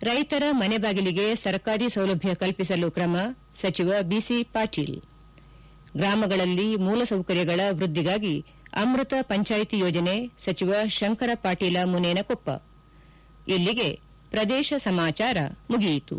ರೈತರ ಮನೆ ಬಾಗಿಲಿಗೆ ಸರ್ಕಾರಿ ಸೌಲಭ್ಯ ಕಲ್ಪಿಸಲು ಕ್ರಮ ಸಚಿವ ಬಿಸಿ ಪಾಟೀಲ್ ಗ್ರಾಮಗಳಲ್ಲಿ ಮೂಲಸೌಕರ್ಯಗಳ ವೃದ್ಧಿಗಾಗಿ ಅಮೃತ ಪಂಚಾಯಿತಿ ಯೋಜನೆ ಸಚಿವ ಶಂಕರ ಪಾಟೀಲ ಮುನೇನಕೊಪ್ಪ ಇಲ್ಲಿಗೆ ಪ್ರದೇಶ ಸಮಾಚಾರ ಮುಗಿಯಿತು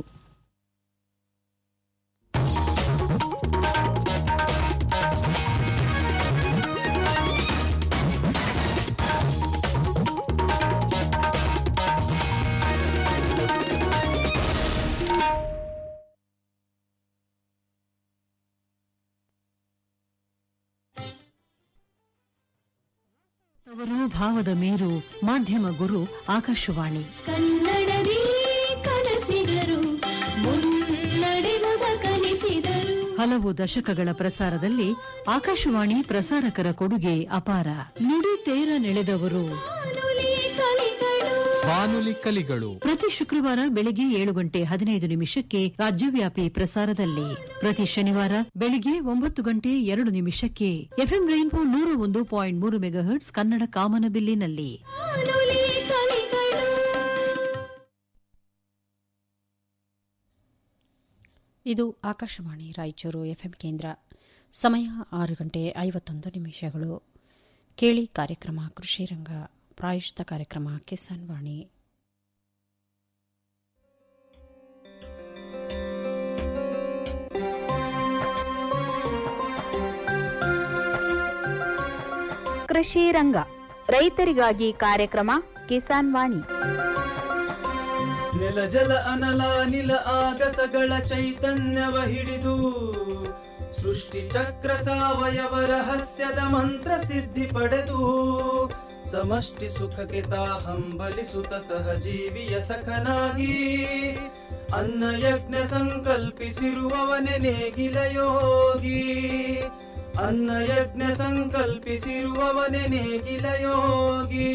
ಅವರು ಭಾವದ ಮೇರು ಮಾಧ್ಯಮ ಗುರು ಆಕಾಶವಾಣಿ ಕನ್ನಡದಿ ಕನಸಿದರು ಮುನ್ನಡೆಯುವುದ ಕಲಿಸಿದರು ಹಲವು ದಶಕಗಳ ಪ್ರಸಾರದಲ್ಲಿ ಆಕಾಶವಾಣಿ ಪ್ರಸಾರಕರ ಕೊಡುಗೆ ಅಪಾರ ನುಡಿ ತೇರ ನೆಳೆದವರು ಬಾನುಲಿ ಕಲಿಗಳು ಬಾನುಲಿ ಕಲಿಗಳು ಪ್ರತಿ ಶುಕ್ರವಾರ ಬೆಳಿಗ್ಗೆ ಏಳು ಗಂಟೆ ಹದಿನೈದು ನಿಮಿಷಕ್ಕೆ ರಾಜ್ಯವ್ಯಾಪಿ ಪ್ರಸಾರದಲ್ಲಿ ಪ್ರತಿ ಶನಿವಾರ ಬೆಳಿಗ್ಗೆ ಒಂಬತ್ತು ಗಂಟೆ ಎರಡು ನಿಮಿಷಕ್ಕೆ ಎಫ್ಎಂ ರೈನ್ಬೋ ನೂರ ಒಂದು ಪಾಯಿಂಟ್ ಮೂರು ಮೆಗಾಹರ್ಟ್ಸ್ ಕನ್ನಡ ಕಾಮನಬಿಲ್ಲಿನಲ್ಲಿ ಬಾನುಲಿ ಕಲಿಗಳು ಇದು ಆಕಾಶವಾಣಿ ರಾಯಚೂರು ಎಫ್ಎಂ ಕೇಂದ್ರ ಸಮಯ ಆರು ಗಂಟೆ ಐವತ್ತೊಂದು ನಿಮಿಷಗಳು ಕೇಳಿ ಕಾರ್ಯಕ್ರಮ ಕೃಷಿ ರಂಗ ಪ್ರಾಯುಷ್ತ ಕಾರ್ಯಕ್ರಮ ಕಿಸಾನ್ ವಾಣಿ ಕೃಷಿ ರಂಗ ರೈತರಿಗಾಗಿ ಕಾರ್ಯಕ್ರಮ ಕಿಸಾನ್ ವಾಣಿ ನೆಲ ಜಲ ಅನಲ ನಿಲ ಆಗಸಗಳ ಚೈತನ್ಯವ ಹಿಡಿದು ಸೃಷ್ಟಿ ಚಕ್ರ ಸಾವಯವ ರಹಸ್ಯದ ಮಂತ್ರ ಸಿದ್ಧಿ ಪಡೆದು ಸಮಷ್ಟಿ ಸುಖಕ್ಕೆ ತಾ ಹಂಬಲಿಸುತ್ತ ಸಹಜೀವಿಯ ಸಖನಾಗಿ ಅನ್ನ ಯಜ್ಞ ಸಂಕಲ್ಪಿಸಿರುವವನೆ ನೇಗಿಲ ಯೋಗಿ ಅನ್ನ ಯಜ್ಞ ಸಂಕಲ್ಪಿಸಿರುವವನೆ ನೇಗಿಲ ಯೋಗಿ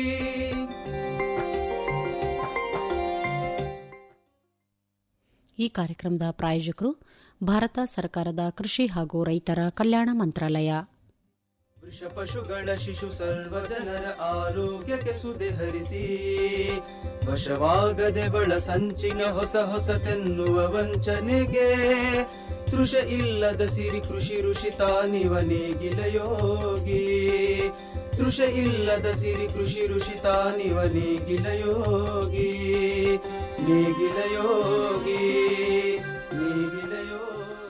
ಈ ಕಾರ್ಯಕ್ರಮದ ಪ್ರಾಯೋಜಕರು ಭಾರತ ಸರ್ಕಾರದ ಕೃಷಿ ಹಾಗೂ ರೈತರ ಕಲ್ಯಾಣ ಮಂತ್ರಾಲಯ ವೃಷ ಪಶುಗಳ ಶಿಶು ಸರ್ವ ಜನರ ಆರೋಗ್ಯಕ್ಕೆ ಸುದೆ ಹರಿಸಿ ವಶವಾಗದೆ ಬಳ ಸಂಚಿನ ಹೊಸ ಹೊಸತೆನ್ನುವ ವಂಚನೆಗೆ ತೃಷ ಇಲ್ಲದ ಸಿರಿ ಕೃಷಿ ಋಷಿ ತಾನಿವ ನೇಗಿಲ ಯೋಗಿ ತೃಷ ಇಲ್ಲದ ಸಿರಿ ಕೃಷಿ ಋಷಿ ತಾನಿವ ನೇಗಿಲ ಯೋಗಿ ನೇಗಿಲ ಯೋಗಿ ನೇಗಿಲ ಯೋಗಿ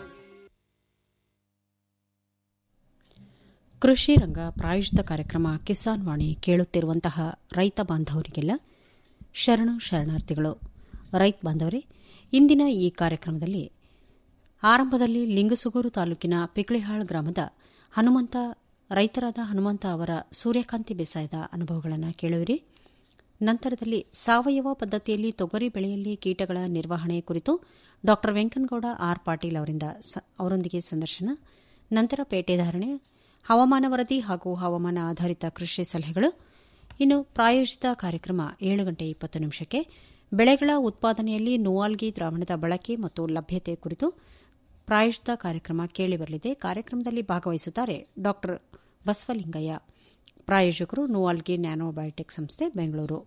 ಕೃಷಿ ರಂಗ ಪ್ರಾಯೋಜಿತ ಕಾರ್ಯಕ್ರಮ ಕಿಸಾನ್ ವಾಣಿ ಕೇಳುತ್ತಿರುವಂತಹ ರೈತ ಬಾಂಧವರಿಗೆಲ್ಲ ಶರಣು ಶರಣಾರ್ಥಿಗಳು ರೈತ ಬಾಂಧವರೇ ಇಂದಿನ ಈ ಕಾರ್ಯಕ್ರಮದಲ್ಲಿ ಆರಂಭದಲ್ಲಿ ಲಿಂಗಸುಗೂರು ತಾಲೂಕಿನ ಪಿಕ್ಳಿಹಾಳ್ ಗ್ರಾಮದ ಹನುಮಂತ ರೈತರಾದ ಹನುಮಂತ ಅವರ ಸೂರ್ಯಕಾಂತಿ ಬೇಸಾಯದ ಅನುಭವಗಳನ್ನು ಕೇಳುವಿರಿ ನಂತರದಲ್ಲಿ ಸಾವಯವ ಪದ್ಧತಿಯಲ್ಲಿ ತೊಗರಿ ಬೆಳೆಯಲ್ಲಿ ಕೀಟಗಳ ನಿರ್ವಹಣೆ ಕುರಿತು ಡಾ ವೆಂಕನಗೌಡ ಆರ್ ಪಾಟೀಲ್ ಅವರಿಂದ ಸ- ಅವರೊಂದಿಗೆ ಸಂದರ್ಶನ ನಂತರ ಪೇಟೆ ಧಾರಣೆ ಹವಾಮಾನ ವರದಿ ಹಾಗೂ ಹವಾಮಾನ ಆಧಾರಿತ ಕೃಷಿ ಸಲಹೆಗಳು ಇನ್ನು ಪ್ರಾಯೋಜಿತ ಕಾರ್ಯಕ್ರಮ ಏಳು ಗಂಟೆ ಇಪ್ಪತ್ತು ನಿಮಿಷಕ್ಕೆ ಬೆಳೆಗಳ ಉತ್ಪಾದನೆಯಲ್ಲಿ ನೋವಾಲ್ಗಿ ದ್ರಾವಣದ ಬಳಕೆ ಮತ್ತು ಲಭ್ಯತೆ ಕುರಿತು ಪ್ರಾಯೋಜಿತ ಕಾರ್ಯಕ್ರಮ ಕೇಳಿಬರಲಿದೆ ಕಾರ್ಯಕ್ರಮದಲ್ಲಿ ಭಾಗವಹಿಸುತ್ತಾರೆ ಡಾ ಬಸವಲಿಂಗಯ್ಯ ಪ್ರಾಯೋಜಕರು ನೋವಾಲ್ಗಿ ನ್ಯಾನೋಬಯೋಟೆಕ್ ಸಂಸ್ಥೆ ಬೆಂಗಳೂರು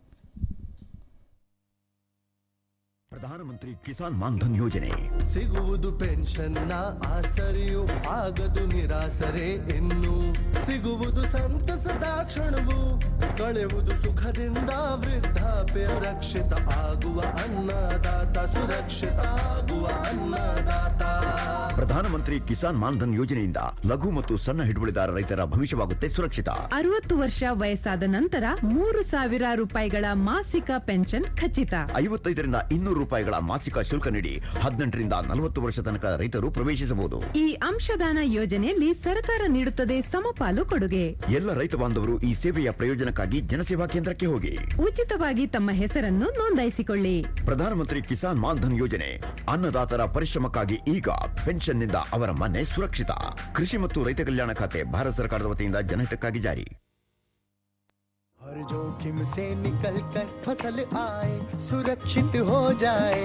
ಪ್ರಧಾನಮಂತ್ರಿ ಕಿಸಾನ್ ಮಾನ್ಧನ್ ಯೋಜನೆ ಸಿಗುವುದು ಪೆನ್ಷನ್ನ ಆಸರೆಯು ಆಗದು ನಿರಾಸರೆ ಇನ್ನು ಸಿಗುವುದು ಸಂತಸದ ಕ್ಷಣವು ಕಳೆಯುವುದು ಸುಖದಿಂದ ವೃದ್ಧಾಪ್ಯ ರಕ್ಷಿತ ಆಗುವ ಅನ್ನದಾತ ಸುರಕ್ಷಿತ ಆಗುವ ಅನ್ನದಾತ ಪ್ರಧಾನಮಂತ್ರಿ ಕಿಸಾನ್ ಮಾನ್ಧನ್ ಯೋಜನೆಯಿಂದ ಲಘು ಮತ್ತು ಸಣ್ಣ ಹಿಡುವಳಿದಾರ ರೈತರ ಭವಿಷ್ಯವಾಗುತ್ತೆ ಸುರಕ್ಷಿತ ಅರವತ್ತು ವರ್ಷ ವಯಸ್ಸಾದ ನಂತರ ಮೂರು ಸಾವಿರ ರೂಪಾಯಿಗಳ ಮಾಸಿಕ ಪೆನ್ಷನ್ ಖಚಿತ ಐವತ್ತೈದರಿಂದ ಇನ್ನೂರು ರೂಪಾಯಿಗಳ ಮಾಸಿಕ ಶುಲ್ಕ ನೀಡಿ ಹದಿನೆಂಟರಿಂದ ನಲವತ್ತು ವರ್ಷ ತನಕ ರೈತರು ಪ್ರವೇಶಿಸಬಹುದು ಈ ಅಂಶದಾನ ಯೋಜನೆಯಲ್ಲಿ ಸರ್ಕಾರ ನೀಡುತ್ತದೆ ಸಮಪಾಲು ಕೊಡುಗೆ ಎಲ್ಲ ರೈತ ಬಾಂಧವರು ಈ ಸೇವೆಯ ಪ್ರಯೋಜನಕ್ಕಾಗಿ ಜನಸೇವಾ ಕೇಂದ್ರಕ್ಕೆ ಹೋಗಿ ಉಚಿತವಾಗಿ ತಮ್ಮ ಹೆಸರನ್ನು ನೋಂದಾಯಿಸಿಕೊಳ್ಳಿ ಪ್ರಧಾನಮಂತ್ರಿ ಕಿಸಾನ್ ಮಾನ್ಧನ್ ಯೋಜನೆ ಅನ್ನದಾತರ ಪರಿಶ್ರಮಕ್ಕಾಗಿ ಈಗ ಪೆನ್ಷನ್ನಿಂದ ಅವರ ಮನೆ ಸುರಕ್ಷಿತ ಕೃಷಿ ಮತ್ತು ರೈತ ಕಲ್ಯಾಣ ಖಾತೆ ಭಾರತ ಸರ್ಕಾರದ ವತಿಯಿಂದ ಜನಹಿತಕ್ಕಾಗಿ ಜಾರಿ हर जोखिम से निकल कर फसल आए सुरक्षित हो जाए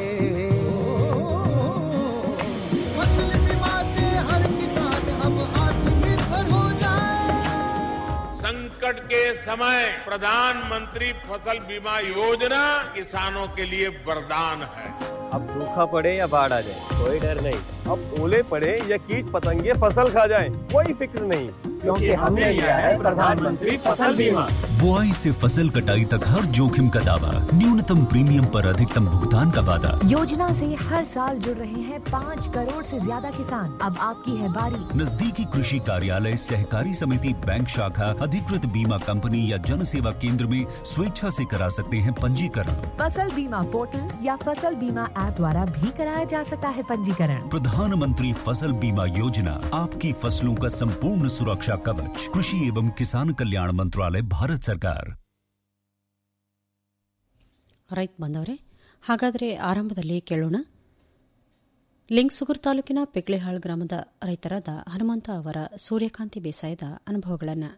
फसल बीमा से हर किसान अब आत्मनिर्भर हो जाए संकट संकट के समय प्रधानमंत्री फसल बीमा योजना किसानों के लिए वरदान है अब सूखा पड़े या बाढ़ आ जाए कोई डर नहीं अब ओले पड़े या कीट पतंगे फसल खा जाए कोई फिक्र नहीं क्योंकि हमने लिया है प्रधानमंत्री फसल बीमा बुआई से फसल कटाई तक हर जोखिम का दावा न्यूनतम प्रीमियम पर अधिकतम भुगतान का वादा योजना से हर साल जुड़ रहे हैं पाँच करोड़ से ज्यादा किसान अब आपकी है बारी नजदीकी कृषि कार्यालय सहकारी समिति बैंक शाखा अधिकृत बीमा कंपनी या जन सेवा केंद्र में स्वेच्छा से करा सकते हैं पंजीकरण फसल बीमा पोर्टल या फसल बीमा ऐप द्वारा भी कराया जा सकता है पंजीकरण प्रधानमंत्री फसल बीमा योजना आपकी फसलों का संपूर्ण सुरक्षा कवच कृषि एवं किसान कल्याण मंत्रालय भारत सरकार ರೈತ ಬಂದವರೇ ಹಾಗಾದರೆ ಆರಂಭದಲ್ಲಿ ಕೇಳೋಣ ಲಿಂಗ್ಸುಗೂರು ತಾಲೂಕಿನ ಪೆಗ್ಳೆಹಾಳ್ ಗ್ರಾಮದ ರೈತರಾದ ಹನುಮಂತ ಅವರ ಸೂರ್ಯಕಾಂತಿ ಬೇಸಾಯದ ಅನುಭವಗಳನ್ನು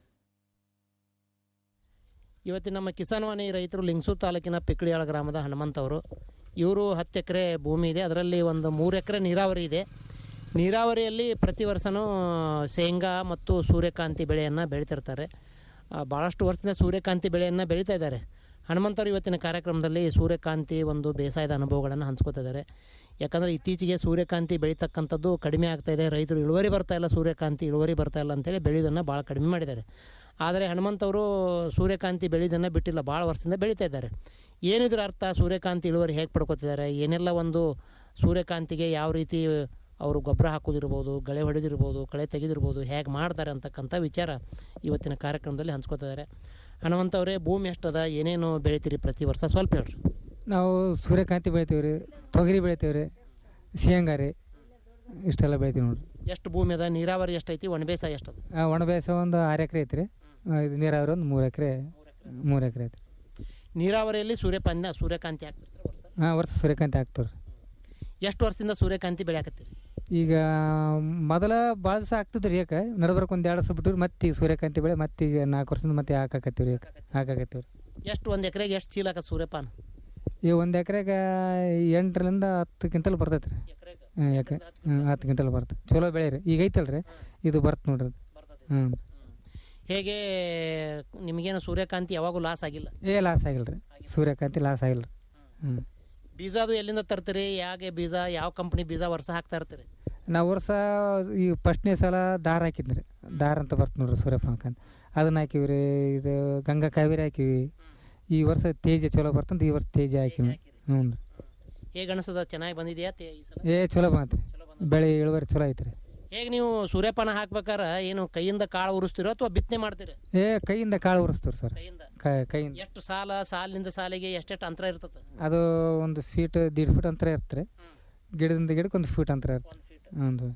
ಇವತ್ತಿನ ನಮ್ಮ ಕಿಸಾನ್ವಾಣಿ ರೈತರು ಲಿಂಗಸೂರು ತಾಲೂಕಿನ ಪಿಕ್ಕಳಿಯಾಳ ಗ್ರಾಮದ ಹನುಮಂತ ಅವರು ಇವರು ಹತ್ತು ಎಕರೆ ಭೂಮಿ ಇದೆ ಅದರಲ್ಲಿ ಒಂದು ಮೂರು ಎಕರೆ ನೀರಾವರಿ ಇದೆ ನೀರಾವರಿಯಲ್ಲಿ ಪ್ರತಿ ವರ್ಷವೂ ಶೇಂಗಾ ಮತ್ತು ಸೂರ್ಯಕಾಂತಿ ಬೆಳೆಯನ್ನು ಬೆಳೀತಿರ್ತಾರೆ ಆ, ಭಾಳಷ್ಟು ವರ್ಷದಿಂದ ಸೂರ್ಯಕಾಂತಿ ಬೆಳೆಯನ್ನು ಬೆಳೀತಾ ಇದ್ದಾರೆ ಹನುಮಂತರು ಇವತ್ತಿನ ಕಾರ್ಯಕ್ರಮದಲ್ಲಿ ಸೂರ್ಯಕಾಂತಿ ಒಂದು ಬೇಸಾಯದ ಅನುಭವಗಳನ್ನು ಹಂಚ್ಕೋತಾ ಇದ್ದಾರೆ ಯಾಕಂದರೆ ಇತ್ತೀಚೆಗೆ ಸೂರ್ಯಕಾಂತಿ ಬೆಳೀತಕ್ಕಂಥದ್ದು ಕಡಿಮೆ ಆಗ್ತಾ ಇದೆ ರೈತರು ಇಳುವರಿ ಬರ್ತಾ ಇಲ್ಲ ಸೂರ್ಯಕಾಂತಿ ಇಳುವರಿ ಬರ್ತಾ ಇಲ್ಲ ಅಂತೇಳಿ ಬೆಳೆಯೋದನ್ನು ಭಾಳ ಕಡಿಮೆ ಮಾಡಿದ್ದಾರೆ ಆದರೆ ಹನುಮಂತವರು ಸೂರ್ಯಕಾಂತಿ ಬೆಳೆಯೋದನ್ನು ಬಿಟ್ಟಿಲ್ಲ ಭಾಳ ವರ್ಷದಿಂದ ಬೆಳೀತಾ ಇದ್ದಾರೆ ಏನಿದ್ರ ಅರ್ಥ ಸೂರ್ಯಕಾಂತಿ ಇಳುವರಿ ಹೇಗೆ ಪಡ್ಕೋತಿದ್ದಾರೆ ಏನೆಲ್ಲ ಒಂದು ಸೂರ್ಯಕಾಂತಿಗೆ ಯಾವ ರೀತಿ ಅವರು ಗೊಬ್ಬರ ಹಾಕೋದಿರ್ಬೋದು ಗಳೆ ಹೊಡೆದಿರ್ಬೋದು ಕಳೆ ತೆಗೆದಿರ್ಬೋದು ಹೇಗೆ ಮಾಡ್ತಾರೆ ಅಂತಕ್ಕಂಥ ವಿಚಾರ ಇವತ್ತಿನ ಕಾರ್ಯಕ್ರಮದಲ್ಲಿ ಹಂಚ್ಕೋತಿದ್ದಾರೆ ಹನುಮಂತ ಅವರೇ ಭೂಮಿ ಎಷ್ಟದ ಏನೇನು ಬೆಳಿತೀರಿ ಪ್ರತಿ ವರ್ಷ ಸ್ವಲ್ಪ ಹೇಳ್ರಿ ನಾವು ಸೂರ್ಯಕಾಂತಿ ಬೆಳಿತೀವಿ ರೀ ತೊಗರಿ ಬೆಳಿತೀವಿ ರೀ ಶೇಂಗಾ ರೀ ಇಷ್ಟೆಲ್ಲ ಬೆಳಿತೀವಿ ನೋಡ್ರಿ ಎಷ್ಟು ಭೂಮಿ ಅದ ನೀರಾವರಿ ಎಷ್ಟೈತಿ ಒಣ ಬೇಸಾಯ ಎಷ್ಟದ ಆ, ಒಣ ಬೇಸಾಯ ಒಂದು ಆರು ಎಕರೆ ಐತ್ರಿ ಆ, ಇದು ನೀರಾವರಿ ಒಂದು ಮೂರು ಎಕರೆ ಮೂರು ಎಕರೆ ಐತ್ರಿ ನೀರಾವರಿಯಲ್ಲಿ ಸೂರ್ಯಪಾನ ಸೂರ್ಯಕಾಂತಿ ಹಾಕ್ತಿರ್ತಾರೆ ಹಾಂ ವರ್ಷ ಸೂರ್ಯಕಾಂತಿ ಹಾಕ್ತೀವಿ ಎಷ್ಟು ವರ್ಷದಿಂದ ಸೂರ್ಯಕಾಂತಿ ಬೆಳೆಯಾಕತ್ತೀರಿ ಈಗ ಮೊದಲ ಭಾಳ ದಿವಸ ಆಗ್ತದ್ರಿ ಯಾಕೆ ನಡ್ಬರ್ಕ್ ಒಂದು ಎರಡು ವರ್ಷ ಬಿಟ್ಟು ಮತ್ತೆ ಈಗ ಸೂರ್ಯಕಾಂತಿ ಬೆಳೆ ಮತ್ತೆ ಈಗ ನಾಲ್ಕು ವರ್ಷದಿಂದ ಮತ್ತೆ ಹಾಕಾಕತ್ತೀವಿ ರೀ ಹಾಕಾಕತ್ತೀವಿ ರೀ ಎಷ್ಟು ಒಂದು ಎಕರೆಗೆ ಎಷ್ಟು ಚೀಲ ಆಕತ್ ಸೂರ್ಯಪಾನ ಈಗ ಒಂದು ಎಕರೆಗೆ ಎಂಟರಿಂದ ಹತ್ತು ಕ್ವಿಂಟಲ್ ಬರ್ತೈತೆ ರೀ ಹಾಂ ಯಾಕೆ ಹ್ಞೂ ಹತ್ತು ಕ್ವಿಂಟಲ್ ಬರ್ತದೆ ಚಲೋ ಬೆಳೆ ರೀ ಈಗ ಐತಲ್ಲ ರೀ ಇದು ಬರ್ತ ನೋಡ್ರಿ ಹ್ಞೂ ಹೇಗೆ ನಿಮಗೇನು ಸೂರ್ಯಕಾಂತಿ ಯಾವಾಗೂ ಲಾಸ್ ಆಗಿಲ್ಲ ಏ ಲಾಸ್ ಆಗಿಲ್ಲ ರೀ ಸೂರ್ಯಕಾಂತಿ ಲಾಸ್ ಆಗಿಲ್ಲ ರೀ ಹ್ಞೂ ಬೀಜ ಅದು ಎಲ್ಲಿಂದ ತರ್ತೀರಿ ಯಾಕೆ ಬೀಜ ಯಾವ ಕಂಪ್ನಿ ಬೀಜ ವರ್ಷ ಹಾಕ್ತಾ ಇರ್ತೀರಿ ನಾವು ವರ್ಷ ಈ ಫಸ್ಟ್ನೇ ಸಲ ದಾರ ಹಾಕಿದ್ನಿ ರೀ ದಾರ ಅಂತ ಬರ್ತ ನೋಡ್ರಿ ಸೂರ್ಯಪಾನಕ ಅಂತ ಅದನ್ನ ಹಾಕಿವಿ ರೀ ಇದು ಗಂಗಾ ಕಾವೇರಿ ಹಾಕಿವಿ ಈ ವರ್ಷ ತೇಜ ಚಲೋ ಬರ್ತಂತ ಈ ವರ್ಷ ತೇಜ ಹಾಕಿವಿ ಹ್ಞೂ ರೀ ಹೇಗೆ ಅನಿಸ್ತದ ಚೆನ್ನಾಗಿ ಬಂದಿದೆಯಾ ತೇ- ಈ ಸಲ ಏ ಚಲೋ ಬಂತ್ರಿ ಬೆಳೆ ಇಳುವರಿ ಚಲೋ ಐತ್ರಿ ಹೇಗೆ ನೀವು ಸೂರ್ಯಪಾನ ಹಾಕ್ಬೇಕಾರ ಏನು ಕೈಯಿಂದ ಕಾಳು ಉರಿಸ್ತೀರೋ ಅಥವಾ ಬಿತ್ತನೆ ಮಾಡ್ತೀರಿ ಏ ಕೈಯಿಂದ ಕಾಳು ಉರಿಸ್ತೀವಿ ಸರ್ ಕೈಯಿಂದ ಎಷ್ಟು ಸಾಲ ಸಾಲಿನಿಂದ ಸಾಲಿಗೆ ಎಷ್ಟೆಷ್ಟು ಅಂತರ ಇರ್ತದೆ ಅದು ಒಂದು ಫೀಟ್ ದೀಡ್ ಫೀಟ್ ಅಂತರ ಇರ್ತಾರೆ ಗಿಡದಿಂದ ಗಿಡಕ್ಕೆ ಒಂದು ಫೀಟ್ ಅಂತರ ಇರ್ತದೆ ಹ್ಞೂ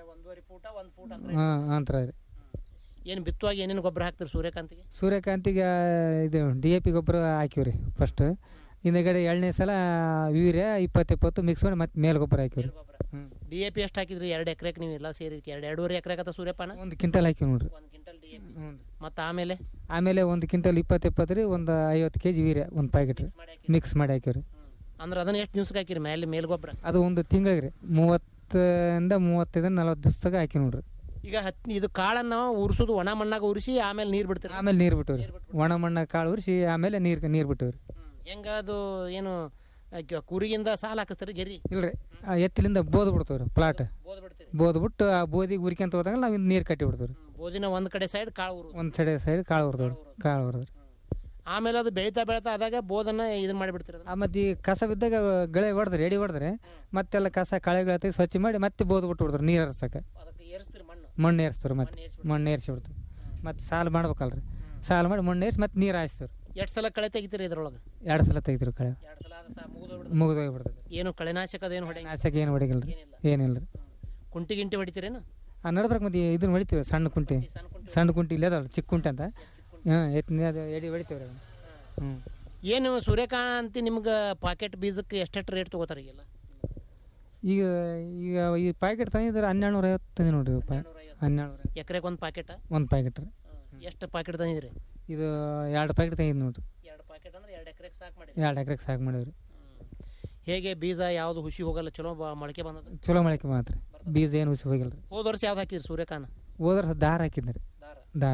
ಹಾಂ ಅಂತರ ರೀ ಏನು ಬಿತ್ತುವಾಗ ಏನೇನು ಗೊಬ್ಬರ ಹಾಕ್ತೀರಿ ಸೂರ್ಯಕಾಂತಿಗೆ ಸೂರ್ಯಕಾಂತಿಗೆ ಇದು ಡಿ ಎ ಪಿ ಗೊಬ್ಬರ ಹಾಕಿವಿ ರೀ ಫಸ್ಟ್ ಹಿಂದಗಡೆ ಎರಡನೇ ಸಲ ಯೂರಿಯಾ ಇಪ್ಪತ್ತು ಇಪ್ಪತ್ತು ಮಿಕ್ಸ್ ಮಾಡಿ ಮತ್ತೆ ಮೇಲೆ ಗೊಬ್ಬರ ಹಾಕಿವಿ ರೀ ಹ್ಞೂ ಡಿ ಎ ಪಿ ಎಷ್ಟು ಹಾಕಿದ್ರಿ ಎರಡು ಎಕರೆಗೆ ನೀವು ಎಲ್ಲ ಸೇರಿ ಎರಡು ಎರಡೂವರೆ ಎಕರೆ ಆಗತ್ತ ಸೂರ್ಯಪಾನ ಒಂದು ಕ್ವಿಂಟಲ್ ಹಾಕಿವಿ ನೋಡ್ರಿ ಮತ್ತು ಆಮೇಲೆ ಆಮೇಲೆ ಒಂದು ಕ್ವಿಂಟಲ್ ಇಪ್ಪತ್ತು ಇಪ್ಪತ್ತು ರೀ ಒಂದು ಐವತ್ತು ಕೆ ಜಿ ವೀರ್ಯ ಒಂದು ಪ್ಯಾಕೆಟ್ ರೀ ಮಿಕ್ಸ್ ಮಾಡಿ ಹಾಕಿವಿ ರೀ ಅಂದ್ರೆ ಅದನ್ನ ಎಷ್ಟು ದಿವ್ಸಕ್ಕೆ ಹಾಕಿರಿ ಮೇಲೆ ಮೇಲ್ ಗೊಬ್ಬರ ಅದು ಒಂದು ತಿಂಗಳಿಗೆ ರೀ ಮೂವತ್ತಿಂದ ಮೂವತ್ತೈದರಿಂದ ನಲ್ವತ್ತು ದಿವಸದಾಗ ಹಾಕಿ ನೋಡ್ರಿ ಈಗ ಹತ್ತು ಇದು ಕಾಳನ್ನು ಉರಿಸೋದು ಒಣ ಮಣ್ಣಾಗ ಉರಿಸಿ ಆಮೇಲೆ ನೀರು ಬಿಡ್ತೀರಿ ಆಮೇಲೆ ನೀರು ಬಿಟ್ಟಿವಿ ರೀ ಒಣ ಮಣ್ಣ ಕಾಳು ಉರಿಸಿ ಆಮೇಲೆ ನೀರು ನೀರು ಬಿಟ್ಟಿವಿ ರೀ ಹೆಂಗ ಅದು ಏನು ಆ, ಗ- ಕುರಿಗಿಂದ ಸಾಲ ಹಾಕಿಸ್ತಾರೆ ಗೆರಿ ಇಲ್ರಿ ಆ ಎತ್ತಲಿಂದ ಬೋದ್ ಬಿಡ್ತೀವಿ ರೀ ಪ್ಲಾಟ್ ಬೋದ್ ಬಿಟ್ಟು ಆ ಬೋದಿಗೆ ಉರಿಕೊಂತ ಹೋದಾಗ ನಾವು ನೀರು ಕಟ್ಟಿ ಬಿಡ್ತೀವಿ ರೀ ಬೋದಿನ ಒಂದ್ ಕಡೆ ಸೈಡ್ ಕಾಳು ಉರು ಒಂದು ಸೈಡ್ ಸೈಡ್ ಕಾಳು ಹೊರ್ದವ್ರಿ ಕಾಳು ಹೊರ್ದ್ರಿ ಆಮೇಲೆ ಅದು ಬೆಳೀತಾ ಬೆಳೀತಾ ಆದಾಗ ಬೋದನ್ನ ಇದನ್ನ ಮಾಡಿಬಿಡ್ತೀರಿ ಅದನ್ನ. ಆ ಮತ್ತೆ ಈ ಕಸ ಬಿದ್ದಾಗ ಗಳೆ ಹೊಡೆದ್ರಿ ಎಡಿ ಹೊಡೆದ್ರೆ ಮತ್ತೆಲ್ಲ ಕಸ ಕಳೆಗಳ ತೆಗ್ದು ಸ್ವಚ್ಛ ಮಾಡಿ ಮತ್ತೆ ಬೋದ್ ಬಿಟ್ಟು ಬಿಡ್ತಾರೆ ನೀರು ಹರ್ಸಕ್ಕೆ ಅದಕ್ಕೆ ಏರಿಸ್ತೀರಿ ಮಣ್ಣು ಮಣ್ಣು ಏರಿಸ್ತಾರೆ ಮತ್ತೆ ಮಣ್ಣು ಏರಿಸಿ ಬಿಡ್ತೀವಿ ಮತ್ತೆ ಸಾಲು ಮಾಡ್ಬೇಕಲ್ರಿ ಸಾಲು ಮಾಡಿ ಮಣ್ಣು ಏರಿಸಿ ಮತ್ತೆ ನೀರು ಹಾಯಿಸ್ತೀವಿ ಎಷ್ಟು ಸಲ ಕಳೆ ತೆಗಿತೀರಿ ಇದ್ರೊಳಗೆ ಎರಡು ಸಲ ತೆಗಿದ್ರಿ ಕಳೆ ಎರಡು ಸಲ ಆದ್ರೆ ಸಾ ಮುಗಿದೋಗ್ಬಿಡ್ತದೆ ಮುಗಿದೋಗಿ ಬಿಡ್ತದೆ ಏನು ಕಳೆನಾಶಕ ಅದೇನು ಹೊಡೆ ನಾಶಕ್ಕೆ ಏನು ಹೊಡಿಗಿಲ್ಲ ರೀ ಏನಿಲ್ಲ ರೀ ಕುಂಟಿ ಗಿಂಟಿ ಹೊಡಿತೀರೇನು ಆ ನಡ್ಬರ್ಕ್ ಮತ್ತೆ ಇದನ್ನ ಹೊಡಿತೀವಿ ಸಣ್ಣ ಕುಂಟಿ ಸಣ್ಣ ಕುಂಟಿ ಇಲ್ಲ ಅದಾವಲ್ಲ ಚಿಕ್ಕ ಕುಂಟಿ ಅಂತ ಹಾಂ ಎತ್ತಿನ ಅದು ಎಡಿ ಹೊಡಿತೀವಿ ರೀ ಹ್ಞೂ ಏನು ಸೂರ್ಯಕಾಂತಿ ನಿಮ್ಗೆ ಪಾಕೆಟ್ ಬೀಜಕ್ಕೆ ಎಷ್ಟೆಷ್ಟು ರೇಟ್ ತೊಗೋತಾರೆ ಈಗೆಲ್ಲ ಈಗ ಈಗ ಈ ಪ್ಯಾಕೆಟ್ ತಂದಿದ್ರೆ ಹನ್ನೆರಡು ನೂರ ಐವತ್ತು ತಂದಿ ನೋಡ್ರಿ ಪಾ ಹನ್ನೆರಡು ನೂರ ಎಕರೆಗೆ ಒಂದು ಪಾಕೆಟ್ ಒಂದು ಪ್ಯಾಕೆಟ್ ರೀ ಎಷ್ಟು ಪಾಕೆಟ್ ತಂದಿದ್ರಿ ಇದು ಎರಡು ಪ್ಯಾಕೆಟ್ ತಂದಿದ್ದು ನೋಡ್ರಿ ಎರಡು ಪಾಕೆಟ್ ಅಂದ್ರೆ ಎರಡು ಎಕರೆಗೆ ಸಾಕು ಮಾಡಿ ಎರಡು ಎಕರೆಗೆ ಸಾಕು ಮಾಡಿವ್ರಿ ಹೇಗೆ ಬೀಜ ಯಾವುದು ಹುಸಿ ಹೋಗಲ್ಲ ಚಲೋ ಬ- ಮೊಳಕೆ ಬಂದದ ಚಲೋ ಮೊಳಕೆ ಮಾತ್ರ ಬೀಜ ಏನು ಹುಸಿ ಹೋಗಿಲ್ಲ ರೀ ಹೋದ ವರ್ಷ ಯಾವ್ದು ಹಾಕಿದ್ರಿ ಸೂರ್ಯಕಾನ ಹೋದ್ರ ದಾರ ಹಾಕಿದ್ನಿ ರೀ ದಾರ ಅದು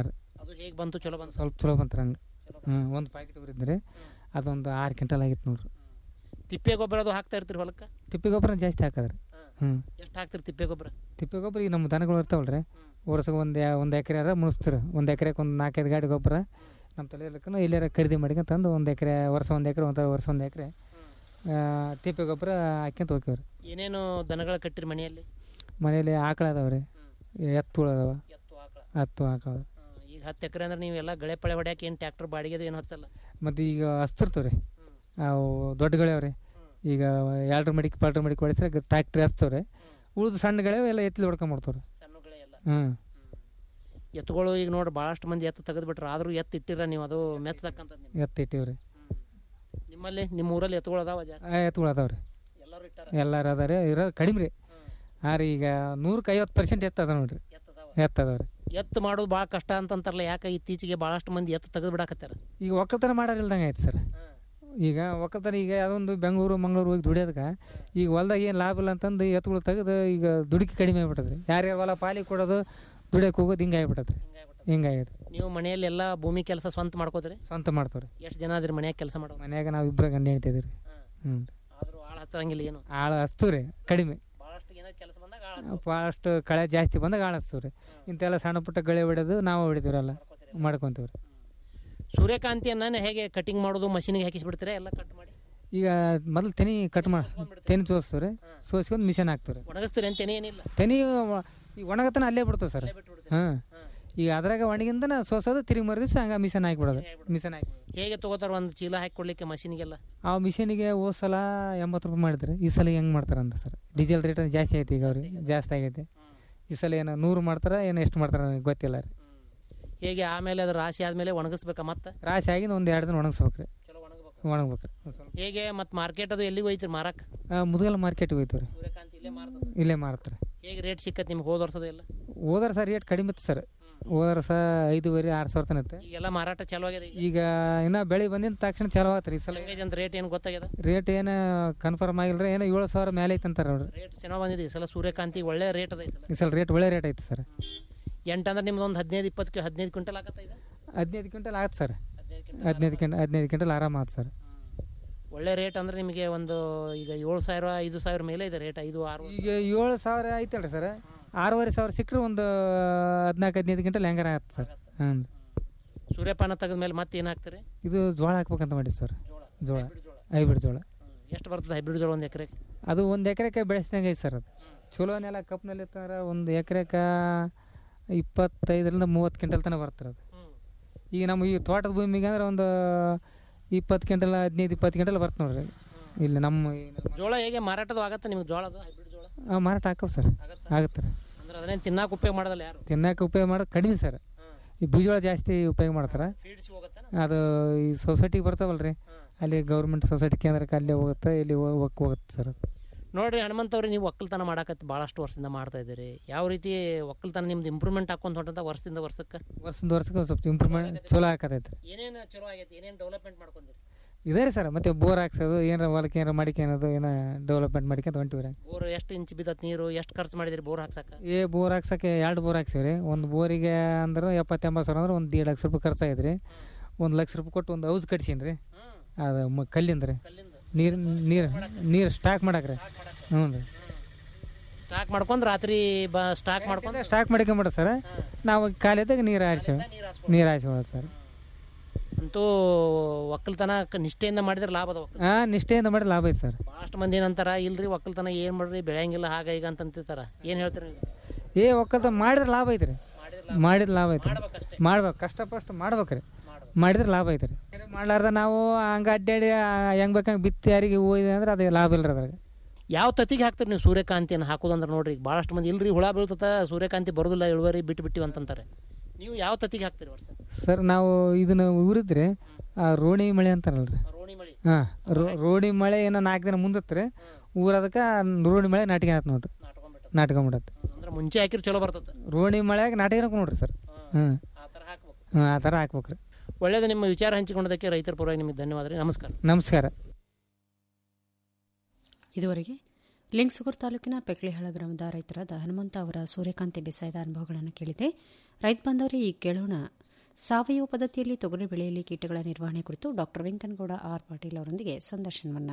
ಅದು ಹೇಗೆ ಬಂತು ಚಲೋ ಬಂತು ಸ್ವಲ್ಪ ಚಲೋ ಬಂತ್ರಿ ಹಂಗೆ ಹ್ಞೂ ಒಂದು ಪ್ಯಾಕೆಟ್ ಉರಿದ್ರಿ ಅದೊಂದು ಆರು ಕ್ವಿಂಟಲ್ ಆಗಿತ್ತು ನೋಡ್ರಿ ತಿಪ್ಪೆ ಗೊಬ್ಬರ ಅದು ಹಾಕ್ತಾ ಇರ್ತೀರಿ ಹೊಲಕ್ಕೆ ತಿಪ್ಪೆ ಗೊಬ್ಬರ ಜಾಸ್ತಿ ಹಾಕದ್ರಿ ಹ್ಞೂ ಎಷ್ಟು ಹಾಕ್ತೀರಿ ತಿಪ್ಪೆ ಗೊಬ್ಬರ ತಿಪ್ಪೆ ಗೊಬ್ಬರ ಈಗ ನಮ್ಮ ದನಗಳು ಇರ್ತಾವಲ್ರಿ ವರ್ಷಕ್ಕೆ ಒಂದು ಒಂದು ಎಕರೆ ಮುಣಿಸ್ತೀರಿ ಒಂದು ಎಕರೆಗೆ ಒಂದು ನಾಲ್ಕೈದು ಗಾಡಿ ಗೊಬ್ಬರ ನಮ್ಮ ತಲೆಯಲ್ಲಕ್ಕೂ ಇಲ್ಲಾರ ಖರೀದಿ ಮಾಡ್ಕೊಂಡ್ ತಂದು ಒಂದು ಎಕರೆ ವರ್ಷ ಒಂದು ಎಕರೆ ಒಂದು ವರ್ಷ ಒಂದು ಎಕರೆ ತಿಪ್ಪೆ ಗೊಬ್ಬರ ಹಾಕ್ಯಂತ ಹೋಗ್ಯವ್ರಿ ಏನೇನು ದನಗಳ ಕಟ್ಟಿರಿ ಮನೆಯಲ್ಲಿ ಮನೇಲಿ ಆಕಳ ಅದಾವ್ರಿ ಎತ್ತುಗಳು ಅದಾವ ಹತ್ತು ಆಕಳ ಅದಾವ. ಈಗ ಹತ್ತು ಎಕರೆ ಅಂದ್ರೆ ನೀವೆಲ್ಲ ಗಳೆ ಪಳೆ ಹೊಡ್ಯಾಕೆ ಏನು ಟ್ಯಾಕ್ಟರ್ ಬಾಡಿಗೆದು ಏನು ಹಚ್ಚಲ್ಲ ಮತ್ತು ಈಗ ಹಸ್ತಿರ್ತಾವ ರೀ ಅವು ದೊಡ್ಡಗಳವ್ರಿ ಈಗ ಎರಡು ಮಡಿಕೆ ಪಾಲ್ಟ್ರ್ ಮಡಿಕೆ ಹೊಡಿಸ್ರೆ ಟ್ಯಾಕ್ಟ್ರಿ ಹಚ್ತಾವ್ರಿ ಉಳಿದು ಸಣ್ಣಗಳೇ ಎಲ್ಲ ಎತ್ತಲಿ ಹೊಡ್ಕೊಂಬಿಡ್ತಾವ್ರಿ ಹ್ಞೂ ಎತ್ತುಗಳು ಈಗ ನೋಡ್ರಿ ಭಾಳಷ್ಟು ಮಂದಿ ಎತ್ತು ತೆಗೆದು ಬಿಟ್ರು ಆದರೂ ಎತ್ತು ಇಟ್ಟಿರ ನೀವು ಅದು ಮೆಚ್ಚತಕ್ಕಂಥ ಎತ್ತು ಇಟ್ಟಿವ್ರಿ ನಿಮ್ಮಲ್ಲಿ ನಿಮ್ಮ ಊರಲ್ಲಿ ಎತ್ತುಗಳು ಅದಾವ ಜಾಸ್ತಿ ಎತ್ತುಗಳು ಅದಾವ್ರಿ ಎಲ್ಲರೂ ಇಟ್ಟಾರ ಎಲ್ಲಾರು ಅದಾರೆ ಇರೋದು ಕಡಿಮೆ ರೀ ಹಾಂ ರೀ ಈಗ ನೂರಕ್ಕೆ ಐವತ್ತು ಪರ್ಸೆಂಟ್ ಎತ್ತು ಅದ ನೋಡ್ರಿ ಎತ್ತು ಅದಾವ್ರಿ ಎತ್ತು ಮಾಡೋದು ಭಾಳ ಕಷ್ಟ ಅಂತಂತಾರಲ್ಲ ಯಾಕೆ ಇತ್ತೀಚೆಗೆ ಭಾಳಷ್ಟು ಮಂದಿ ಎತ್ತು ತೆಗೆದು ಬಿಡಾಕತ್ತಾರ ಈಗ ಒಕ್ಕಲ್ತನ ಮಾಡೋರಿಲ್ದಂಗೆ ಆಯ್ತು ಸರ್ ಈಗ ಒಕ್ಕಲ್ತನ ಈಗ ಅದೊಂದು ಬೆಂಗಳೂರು ಮಂಗಳೂರು ಹೋಗಿ ದುಡಿಯೋದಕ್ಕೆ ಈಗ ಹೊಲ್ದಾಗ ಏನು ಲಾಭ ಇಲ್ಲ ಅಂತಂದು ಎತ್ತುಗಳು ತೆಗೆದು ಈಗ ದುಡುಕಿ ಕಡಿಮೆ ಆಗ್ಬಿಟ್ಟದ್ರಿ ಯಾರ್ಯಾರು ಹೊಲ ಪಾಲಿಗೆ ಕೊಡೋದು ದುಡಿಯೋಕೆ ಹೋಗೋದು ಹಿಂಗೆ ಆಗ್ಬಿಟ್ಟದ್ರಿ ಹಿಂಗಾಗೈತೆ ನೀವು ಮನೆಯಲ್ಲಿ ಎಲ್ಲ ಭೂಮಿ ಕೆಲಸ ಸ್ವಂತ ಮಾಡ್ಕೋತೀರಿ ಸ್ವಂತ ಮಾಡ್ತಾವ್ರಿ ಎಷ್ಟು ಜನ ಅದ್ರಿ ಮನ್ಯಾಗ ಕೆಲಸ ಮಾಡೋದು ಮನ್ಯಾಗ ನಾವು ಇಬ್ಬರ ಗಂಡ ಹೇಳ್ತಿದ್ರಿ ಹ್ಞೂ ಆದರೂ ಆಳು ಹಚ್ಚಂಗಿಲ್ಲ ಏನು ಆಳು ಹಚ್ತೀವ್ರಿ ಕಡಿಮೆ ಭಾಳಷ್ಟು ಏನೋ ಕೆಲಸ ಬಂದಾಗ ಆಳು ಭಾಳಷ್ಟು ಕಳೆ ಜಾಸ್ತಿ ಬಂದಾಗ ಆಳು ಹಚ್ತೀವ್ರಿ ಇಂತೆಲ್ಲ ಸಣ್ಣ ಪುಟ್ಟ ಗಳೆ ಹೊಡೆದು ನಾವು ಹೊಡಿತೀವ್ರಲ್ಲ ಮಾಡ್ಕೊತೀವ್ರಿ ಸೂರ್ಯಕಾಂತಿಯನ್ನ ಹೇಗೆ ಕಟಿಂಗ್ ಮಾಡೋದು ಮಷಿನಿಗೆ ಹಾಕಿಸ್ಬಿಡ್ತೀರಾ ಎಲ್ಲ ಕಟ್ ಮಾಡಿ ಈಗ ಮೊದಲು ತೆನಿ ಕಟ್ ಮಾಡಿ ತೆನಿ ಸೋಸ್ತೀವ್ರಿ ಸೋಸ್ಕೊಂಡು ಮಿಷನ್ ಹಾಕ್ತೀವ್ರಿ ಒಣಗಿಸ್ತೀರಿ ಅಂತೇನೆ ಏನಿಲ್ಲ ತೆನಿ ವ- ಈ ಒಣಗತನ ಅಲ್ಲೇ ಬಿಡ್ತೇವೆ ಸರ್ ಹಾಂ ಈಗ ಅದ್ರಾಗ ಒಣಗಿಂದನ ಸೋಸೋದು ತಿರುಗಿ ಮರು ದಿವಸ ಹಂಗೆ ಮಿಷನ್ ಹಾಕಿಬಿಡೋದು ಮಿಷನ್ ಹಾಕಿ ಹೇಗೆ ತಗೋತಾರ ಒಂದು ಚೀಲ ಹಾಕಿ ಕೊಡ್ಲಿಕ್ಕೆ ಮಷಿನಿಗೆಲ್ಲ ಆ ಮಿಷನಿಗೆ ಹೋದ ಸಲ ಎಂಬತ್ತು ರೂಪಾಯಿ ಮಾಡಿದ್ರೆ ಈ ಸಲ ಹೆಂಗೆ ಮಾಡ್ತಾರೆ ಅಂದ್ರೆ ಸರ್ ಡೀಸೆಲ್ ರೇಟ್ ಜಾಸ್ತಿ ಐತಿ ಈಗ ಅವ್ರಿಗೆ ಜಾಸ್ತಿ ಆಗೈತೆ ಈ ಸಲ ಏನೋ ನೂರು ಮಾಡ್ತಾರೆ ಏನೋ ಎಷ್ಟು ಮಾಡ್ತಾರೆ ನನಗೆ ಗೊತ್ತಿಲ್ಲ ರೀ ಹೇಗೆ ಆಮೇಲೆ ಅದು ರಾಶಿ ಆದ್ಮೇಲೆ ಒಣಗಿಸ್ಬೇಕಾ ಮತ್ತೆ ರಾಶಿ ಆಗಿಂದ ಒಂದು ಎರಡು ದಿನ ಒಣಗಿಸ್ಬೇಕು ರೀ ಒಣಗ್ಬೇಕು ರೀ ಹೇಗೆ ಮತ್ತೆ ಮಾರ್ಕೆಟ್ ಅದು ಎಲ್ಲಿಗೆ ಹೋಯ್ತಿರಿ ಮಾರಕ್ಕೆ ಮುದುಗಲ್ ಮಾರ್ಕೆಟ್ಗೆ ಹೋಯ್ತು ರೀ ಸೂರ್ಯಕಾಂತಿ ಇಲ್ಲೇ ಮಾರ್ತದ ಇಲ್ಲೇ ಮಾರ್ತಾರೆ ಹೇಗೆ ರೇಟ್ ಸಿಕ್ಕತ್ ನಿಮ್ಗೆ ಹೋದ ವರ್ಷದ ಎಲ್ಲ ಹೋದ್ರ ಸರ್ ರೇಟ್ ಕಡಿಮೆ ಇತ್ತು ಸರ್ ಹೋದ ವರ್ಷ ಐದೂವರೆ ಆರು ಸಾವಿರ ತನಕ ಇತ್ತು ಈಗೆಲ್ಲ ಮಾರಾಟ ಚಾಲು ಆಗಿದೆ ಈಗ ಈಗ ಇನ್ನ ಬೆಳೆ ಬಂದಿನ ತಕ್ಷಣ ಚಾಲು ಆಗತ್ತೆ ರೀ ಈ ಸಲ ಹೆಂಗೈತೆ ಅಂತ ರೇಟ್ ಏನು ಗೊತ್ತಾಗ್ಯದ ರೇಟ್ ಏನು ಕನ್ಫರ್ಮ್ ಆಗಿಲ್ಲ ರೀ ಏನೋ ಏಳು ಸಾವಿರ ಮೇಲೆ ಐತೆ ಅಂತಾರೆ ನೋಡ್ರಿ ರೇಟ್ ಚೆನ್ನಾಗಿ ಬಂದಿದೆ ಈ ಸಲ ಸೂರ್ಯಕಾಂತಿ ಒಳ್ಳೆ ರೇಟ್ ಅದ ಈ ಸಲ ಈ ಸಲ ರೇಟ್ ಒಳ್ಳೆ ರೇಟ್ ಐತೆ ಸರ್ ಎಂಟು ಅಂದ್ರೆ ನಿಮ್ದು ಒಂದು ಹದಿನೈದು ಇಪ್ಪತ್ತು ಹದಿನೈದು ಕ್ವಿಂಟಲ್ ಆಗತ್ತ ಇದು ಹದಿನೈದು ಕ್ವಿಂಟಲ್ ಆಗತ್ತೆ ಸರ್ ಹದಿನೈದು ಕ್ವಿಂಟಲ್ ಹದಿನೈದು ಕ್ವಿಂಟಲ್ ಆರಾಮ ಆಗುತ್ತೆ ಸರ್ ಒಳ್ಳೆ ರೇಟ್ ಅಂದ್ರೆ ನಿಮಗೆ ಒಂದು ಈಗ ಏಳು ಸಾವಿರ ಐದು ಸಾವಿರ ಮೇಲೆ ಇದೆ ರೇಟ್ ಐದು ಆರು ಈಗ ಏಳು ಸಾವಿರ ಐತಲ್ರಿ ಸರ್ ಆರೂವರೆ ಸಾವಿರ ಸಿಕ್ಕರೆ ಒಂದು ಹದಿನಾಲ್ಕು ಹದಿನೈದು ಕ್ವಿಂಟಲ್ ಹೆಂಗಾರ ಆಗತ್ತೆ ಸರ್ ಹ್ಞೂ ಸೂರ್ಯಪಾನ ತೆಗೆದ ಮೇಲೆ ಮತ್ತೆ ಏನು ಹಾಕ್ತೀರಿ ಇದು ಜೋಳ ಹಾಕ್ಬೇಕಂತ ಮಾಡಿ ಸರ್ ಜೋಳ ಹೈಬ್ರಿಡ್ ಜೋಳ ಎಷ್ಟು ಬರ್ತದೆ ಹೈಬ್ರಿಡ್ ಜೋಳ ಒಂದು ಎಕರೆಗೆ ಅದು ಒಂದು ಎಕರೆಗೆ ಬೆಳೆಸ್ದಂಗೆ ಐತೆ ಸರ್ ಅದು ಚಲೋ ನೆಲ ಕಪ್ನಲ್ಲಿ ಇತ್ತಂದ್ರೆ ಒಂದು ಎಕರೆಗೆ ಇಪ್ಪತ್ತೈದರಿಂದ ಮೂವತ್ತು ಕ್ವಿಂಟಲ್ ತನಕ ಬರ್ತದೆ ಅದು ಈಗ ನಮ್ಮ ಈ ತೋಟದ ಭೂಮಿಗೆ ಅಂದ್ರೆ ಒಂದು ಇಪ್ಪತ್ತು ಕ್ವಿಂಟಲ್ ಹದಿನೈದು ಇಪ್ಪತ್ತು ಕ್ವಿಂಟಲ್ ಬರ್ತದೆ ನೋಡ್ರಿ ಇಲ್ಲಿ ನಮ್ಮ ಈ ನಮ್ಮ- ಜೋಳ ಹೇಗೆ ಮಾರಾಟದ ಆಗತ್ತೆ ನಿಮ್ಗೆ ಜೋಳದು ಹೈಬ್ರಿಡ್ ಜೋಳ ಆ, ಮಾರಾಟ ಹಾಕವ್ ಸರ್ ಆಗುತ್ತೆ ರೀ ಅಂದ್ರೆ ಅದನ್ನೇನು ತಿನ್ನಾಕ ಉಪಯೋಗ ಮಾಡೋದಲ್ಲ ಯಾರು ತಿನ್ನಕ್ಕೆ ಉಪಯೋಗ ಮಾಡೋದು ಕಡಿಮೆ ಸರ್ ಈ ಬೀಜೋಳ ಜಾಸ್ತಿ ಉಪಯೋಗ ಮಾಡ್ತಾರೆ ಅದು ಈ ಸೊಸೈಟಿಗೆ ಬರ್ತಾವಲ್ಲ ರೀ ಅಲ್ಲಿ ಗೌರ್ಮೆಂಟ್ ಸೊಸೈಟಿ ಕೇಂದ್ರಕ್ಕೆ ಅಲ್ಲೇ ಹೋಗುತ್ತೆ ಇಲ್ಲಿ ಹೋಗಕ್ಕೆ ಹೋಗುತ್ತೆ ಸರ್ ಅದು ನೋಡ್ರಿ ಹನುಮಂತವ್ರಿ ನೀವು ಒಕ್ಕಲ್ತನ ಮಾಡಕತ್ತಿ ಭಾಳಷ್ಟು ವರ್ಷದಿಂದ ಮಾಡ್ತಾ ಇದ್ದೀರಿ ಯಾವ ರೀತಿ ಒಕ್ಕಲ್ತನ ನಿಮ್ದು ಇಂಪ್ರೂವ್ಮೆಂಟ್ ಹಾಕೊಂತ ಹೊಂಟಂತ ವರ್ಷದಿಂದ ವರ್ಷಕ್ಕೆ ವರ್ಷದಿಂದ ವರ್ಷಕ್ಕೆ ಒಂದು ಸ್ವಲ್ಪ ಇಂಪ್ರೂವ್ಮೆಂಟ್ ಚಲೋ ಹಾಕತೈತೆ ರೀ ಏನೇನು ಚಲೋ ಆಗೈತಿ ಏನೇನು ಡೆವಲಪ್ಮೆಂಟ್ ಮಾಡ್ಕೊಂಡಿರಿ ಇದೇ ರೀ ಸರ್ ಮತ್ತೆ ಬೋರ್ ಹಾಕ್ಸೋದು ಏನಾರ ಹೊಲಕ್ಕೆ ಏನಾರ ಮಾಡಿಕ್ಯಾನೋದು ಏನೋ ಡೆವಲಪ್ಮೆಂಟ್ ಮಾಡ್ಕೊಂತ ಹೊಂಟಿವಿ ರೀ ಬೋರ್ ಎಷ್ಟು ಇಂಚ್ ಬಿದ್ದತ್ ನೀರು ಎಷ್ಟು ಖರ್ಚು ಮಾಡಿದಿರಿ ಬೋರ್ ಹಾಕ್ಸಕ್ಕೆ ಏ ಬೋರ್ ಹಾಕ್ಸಕ್ಕೆ ಎರಡು ಬೋರ್ ಹಾಕ್ಸೀವಿ ರೀ ಒಂದು ಬೋರಿಗೆ ಅಂದ್ರೆ ಎಪ್ಪತ್ತೆಂಬತ್ತು ಸಾವಿರ ಅಂದ್ರೆ ಒಂದು ಎರಡು ಲಕ್ಷ ರೂಪಾಯಿ ಖರ್ಚಾಗೈತೆ ರೀ ಒಂದು ಲಕ್ಷ ರೂಪಾಯಿ ಕೊಟ್ಟು ಒಂದು ಹೌಸ್ ಕಟ್ಸೀನಿ ರೀ ಅದು ಮ ಕಲ್ಲಿಂದ ರೀ ನೀರು ನೀರು ನೀರು ಸ್ಟಾಕ್ ಮಾಡಕ್ಕೆ ರೀ ಹ್ಞೂ ರೀ ಸ್ಟಾಕ್ ಮಾಡ್ಕೊಂಡು ರಾತ್ರಿ ಬಾ ಸ್ಟಾಕ್ ಮಾಡ್ಕೊಂಡು ಸ್ಟಾಕ್ ಮಾಡ್ಕೊಂಬಿಡ ಸರ್ ನಾವು ಖಾಲಿಯಾದಾಗ ನೀರು ಹಾರಿಸಿ ನೀರು ಹಾರಿಸ್ಕೊಳ್ಳೋದು ಸರ್ ಅಂತೂ ಒಕ್ಕಲ್ತನ ಕ- ನಿಷ್ಠೆಯಿಂದ ಮಾಡಿದ್ರೆ ಲಾಭ ಅದ ಒಕ್ಕಲ್ ಹಾಂ ನಿಷ್ಠೆಯಿಂದ ಮಾಡಿ ಲಾಭ ಐತೆ ಸರ್ ಭಾಳಷ್ಟು ಮಂದಿ ಏನಂತಾರ ಇಲ್ರಿ ಒಕ್ಕಲ್ತನ ಏನು ಮಾಡ್ರಿ ಬೆಳೆಯಂಗಿಲ್ಲ ಹಾಗ ಈಗ ಅಂತ ಅಂತಿರ್ತಾರ ಏನು ಹೇಳ್ತೀರಿ ನೀವು ಏ ಒಕ್ಕಲ್ತ ಮಾಡಿದ್ರೆ ಲಾಭ ಐತೆ ರೀ ಮಾಡಿದ್ರೆ ಲಾಭ ಐತೆ ಮಾಡ್ಬೇಕು ಕಷ್ಟಪಟ್ಟು ಮಾಡ್ಬೇಕು ರೀ ಮಾಡಿದ್ರೆ ಲಾಭ ಐತೆ ರೀ ಮಾಡ್ಲಾರ್ದ ನಾವು ಹಂಗೆ ಅಡ್ಡಾಡಿ ಹೆಂಗೆ ಬೇಕಂಗೆ ಬಿತ್ತಿ ಯಾರಿಗೆ ಹೋಯ್ದೆ ಅಂದ್ರೆ ಅದು ಲಾಭ ಇಲ್ಲ ರೀ ಅದ್ರಾಗ ಯಾವ ತತ್ತಿಗೆ ಹಾಕ್ತೀರಿ ನೀವು ಸೂರ್ಯಕಾಂತಿಯನ್ನು ಹಾಕೋದಂದ್ರೆ ನೋಡ್ರಿ ಈಗ ಭಾಳಷ್ಟು ಮಂದಿ ಇಲ್ರಿ ಹುಳ ಬೀಳ್ತತ ಸೂರ್ಯಕಾಂತಿ ಬರೋದಿಲ್ಲ ಇಳುವರಿ ಬಿಟ್ಟು ಬಿಟ್ಟಿವಿ ಅಂತಂತಾರೆ ನೀವು ಯಾವ ತತ್ತಿಗೆ ಹಾಕ್ತೀರಿ ವರ್ಷ ಸರ್ ನಾವು ಇದನ್ನ ಊರಿದ್ರಿ ಆ ರೋಣಿ ಮಳೆ ಅಂತಾರಲ್ಲ ರೀ ಹಾಂ ರೋಣಿ ಮಳೆ ಏನೋ ನಾಲ್ಕು ದಿನ ಮುಂದತ್ತೆ ರೀ ಊರದಕ್ಕೆ ರೋಣಿ ಮಳೆ ನಾಟಿಗೆ ಆಯ್ತು ನೋಡ್ರಿ ನಾಟ್ಕೊಂಬಿಡತ್ತೆ ಅಂದ್ರೆ ಮುಂಚೆ ಹಾಕಿರ್ ಚಲೋ ಬರ್ತದೆ ರೋಣಿ ಮಳೆಯಾಗ ನಾಟಿಗೆ ನೋಡ್ರಿ ಸರ್ ಹ್ಞೂ ಹಾಂ ಆ ಥರ ಹಾಕ್ಬೇಕು ರೀ ಒಳ್ಳೇದು ನಿಮ್ಮ ವಿಚಾರ ಹಂಚಿಕೊಂಡದಕ್ಕೆ ರೈತರ ಪರವಾಗಿ ನಿಮಗೆ ಧನ್ಯವಾದ ರೀ ನಮಸ್ಕಾರ ನಮಸ್ಕಾರ ಇದುವರೆಗೆ ಲಿಂಗ್ಸುಗೂರು ತಾಲೂಕಿನ ಪೆಕ್ಳಿಹಳ ಗ್ರಾಮದ ರೈತರಾದ ಹನುಮಂತ ಅವರ ಸೂರ್ಯಕಾಂತಿ ಬೇಸಾಯದ ಅನುಭವಗಳನ್ನು ಕೇಳಿದೆ ರೈತ ಬಾಂಧವರೇ ಈಗ ಕೇಳೋಣ ಸಾವಯವ ಪದ್ಧತಿಯಲ್ಲಿ ತೊಗರಿ ಬೆಳೆಯಲ್ಲಿ ಕೀಟಗಳ ನಿರ್ವಹಣೆ ಕುರಿತು ಡಾಕ್ಟರ್ ವೆಂಕನಗೌಡ ಆರ್ ಪಾಟೀಲ್ ಅವರೊಂದಿಗೆ ಸಂದರ್ಶನವನ್ನ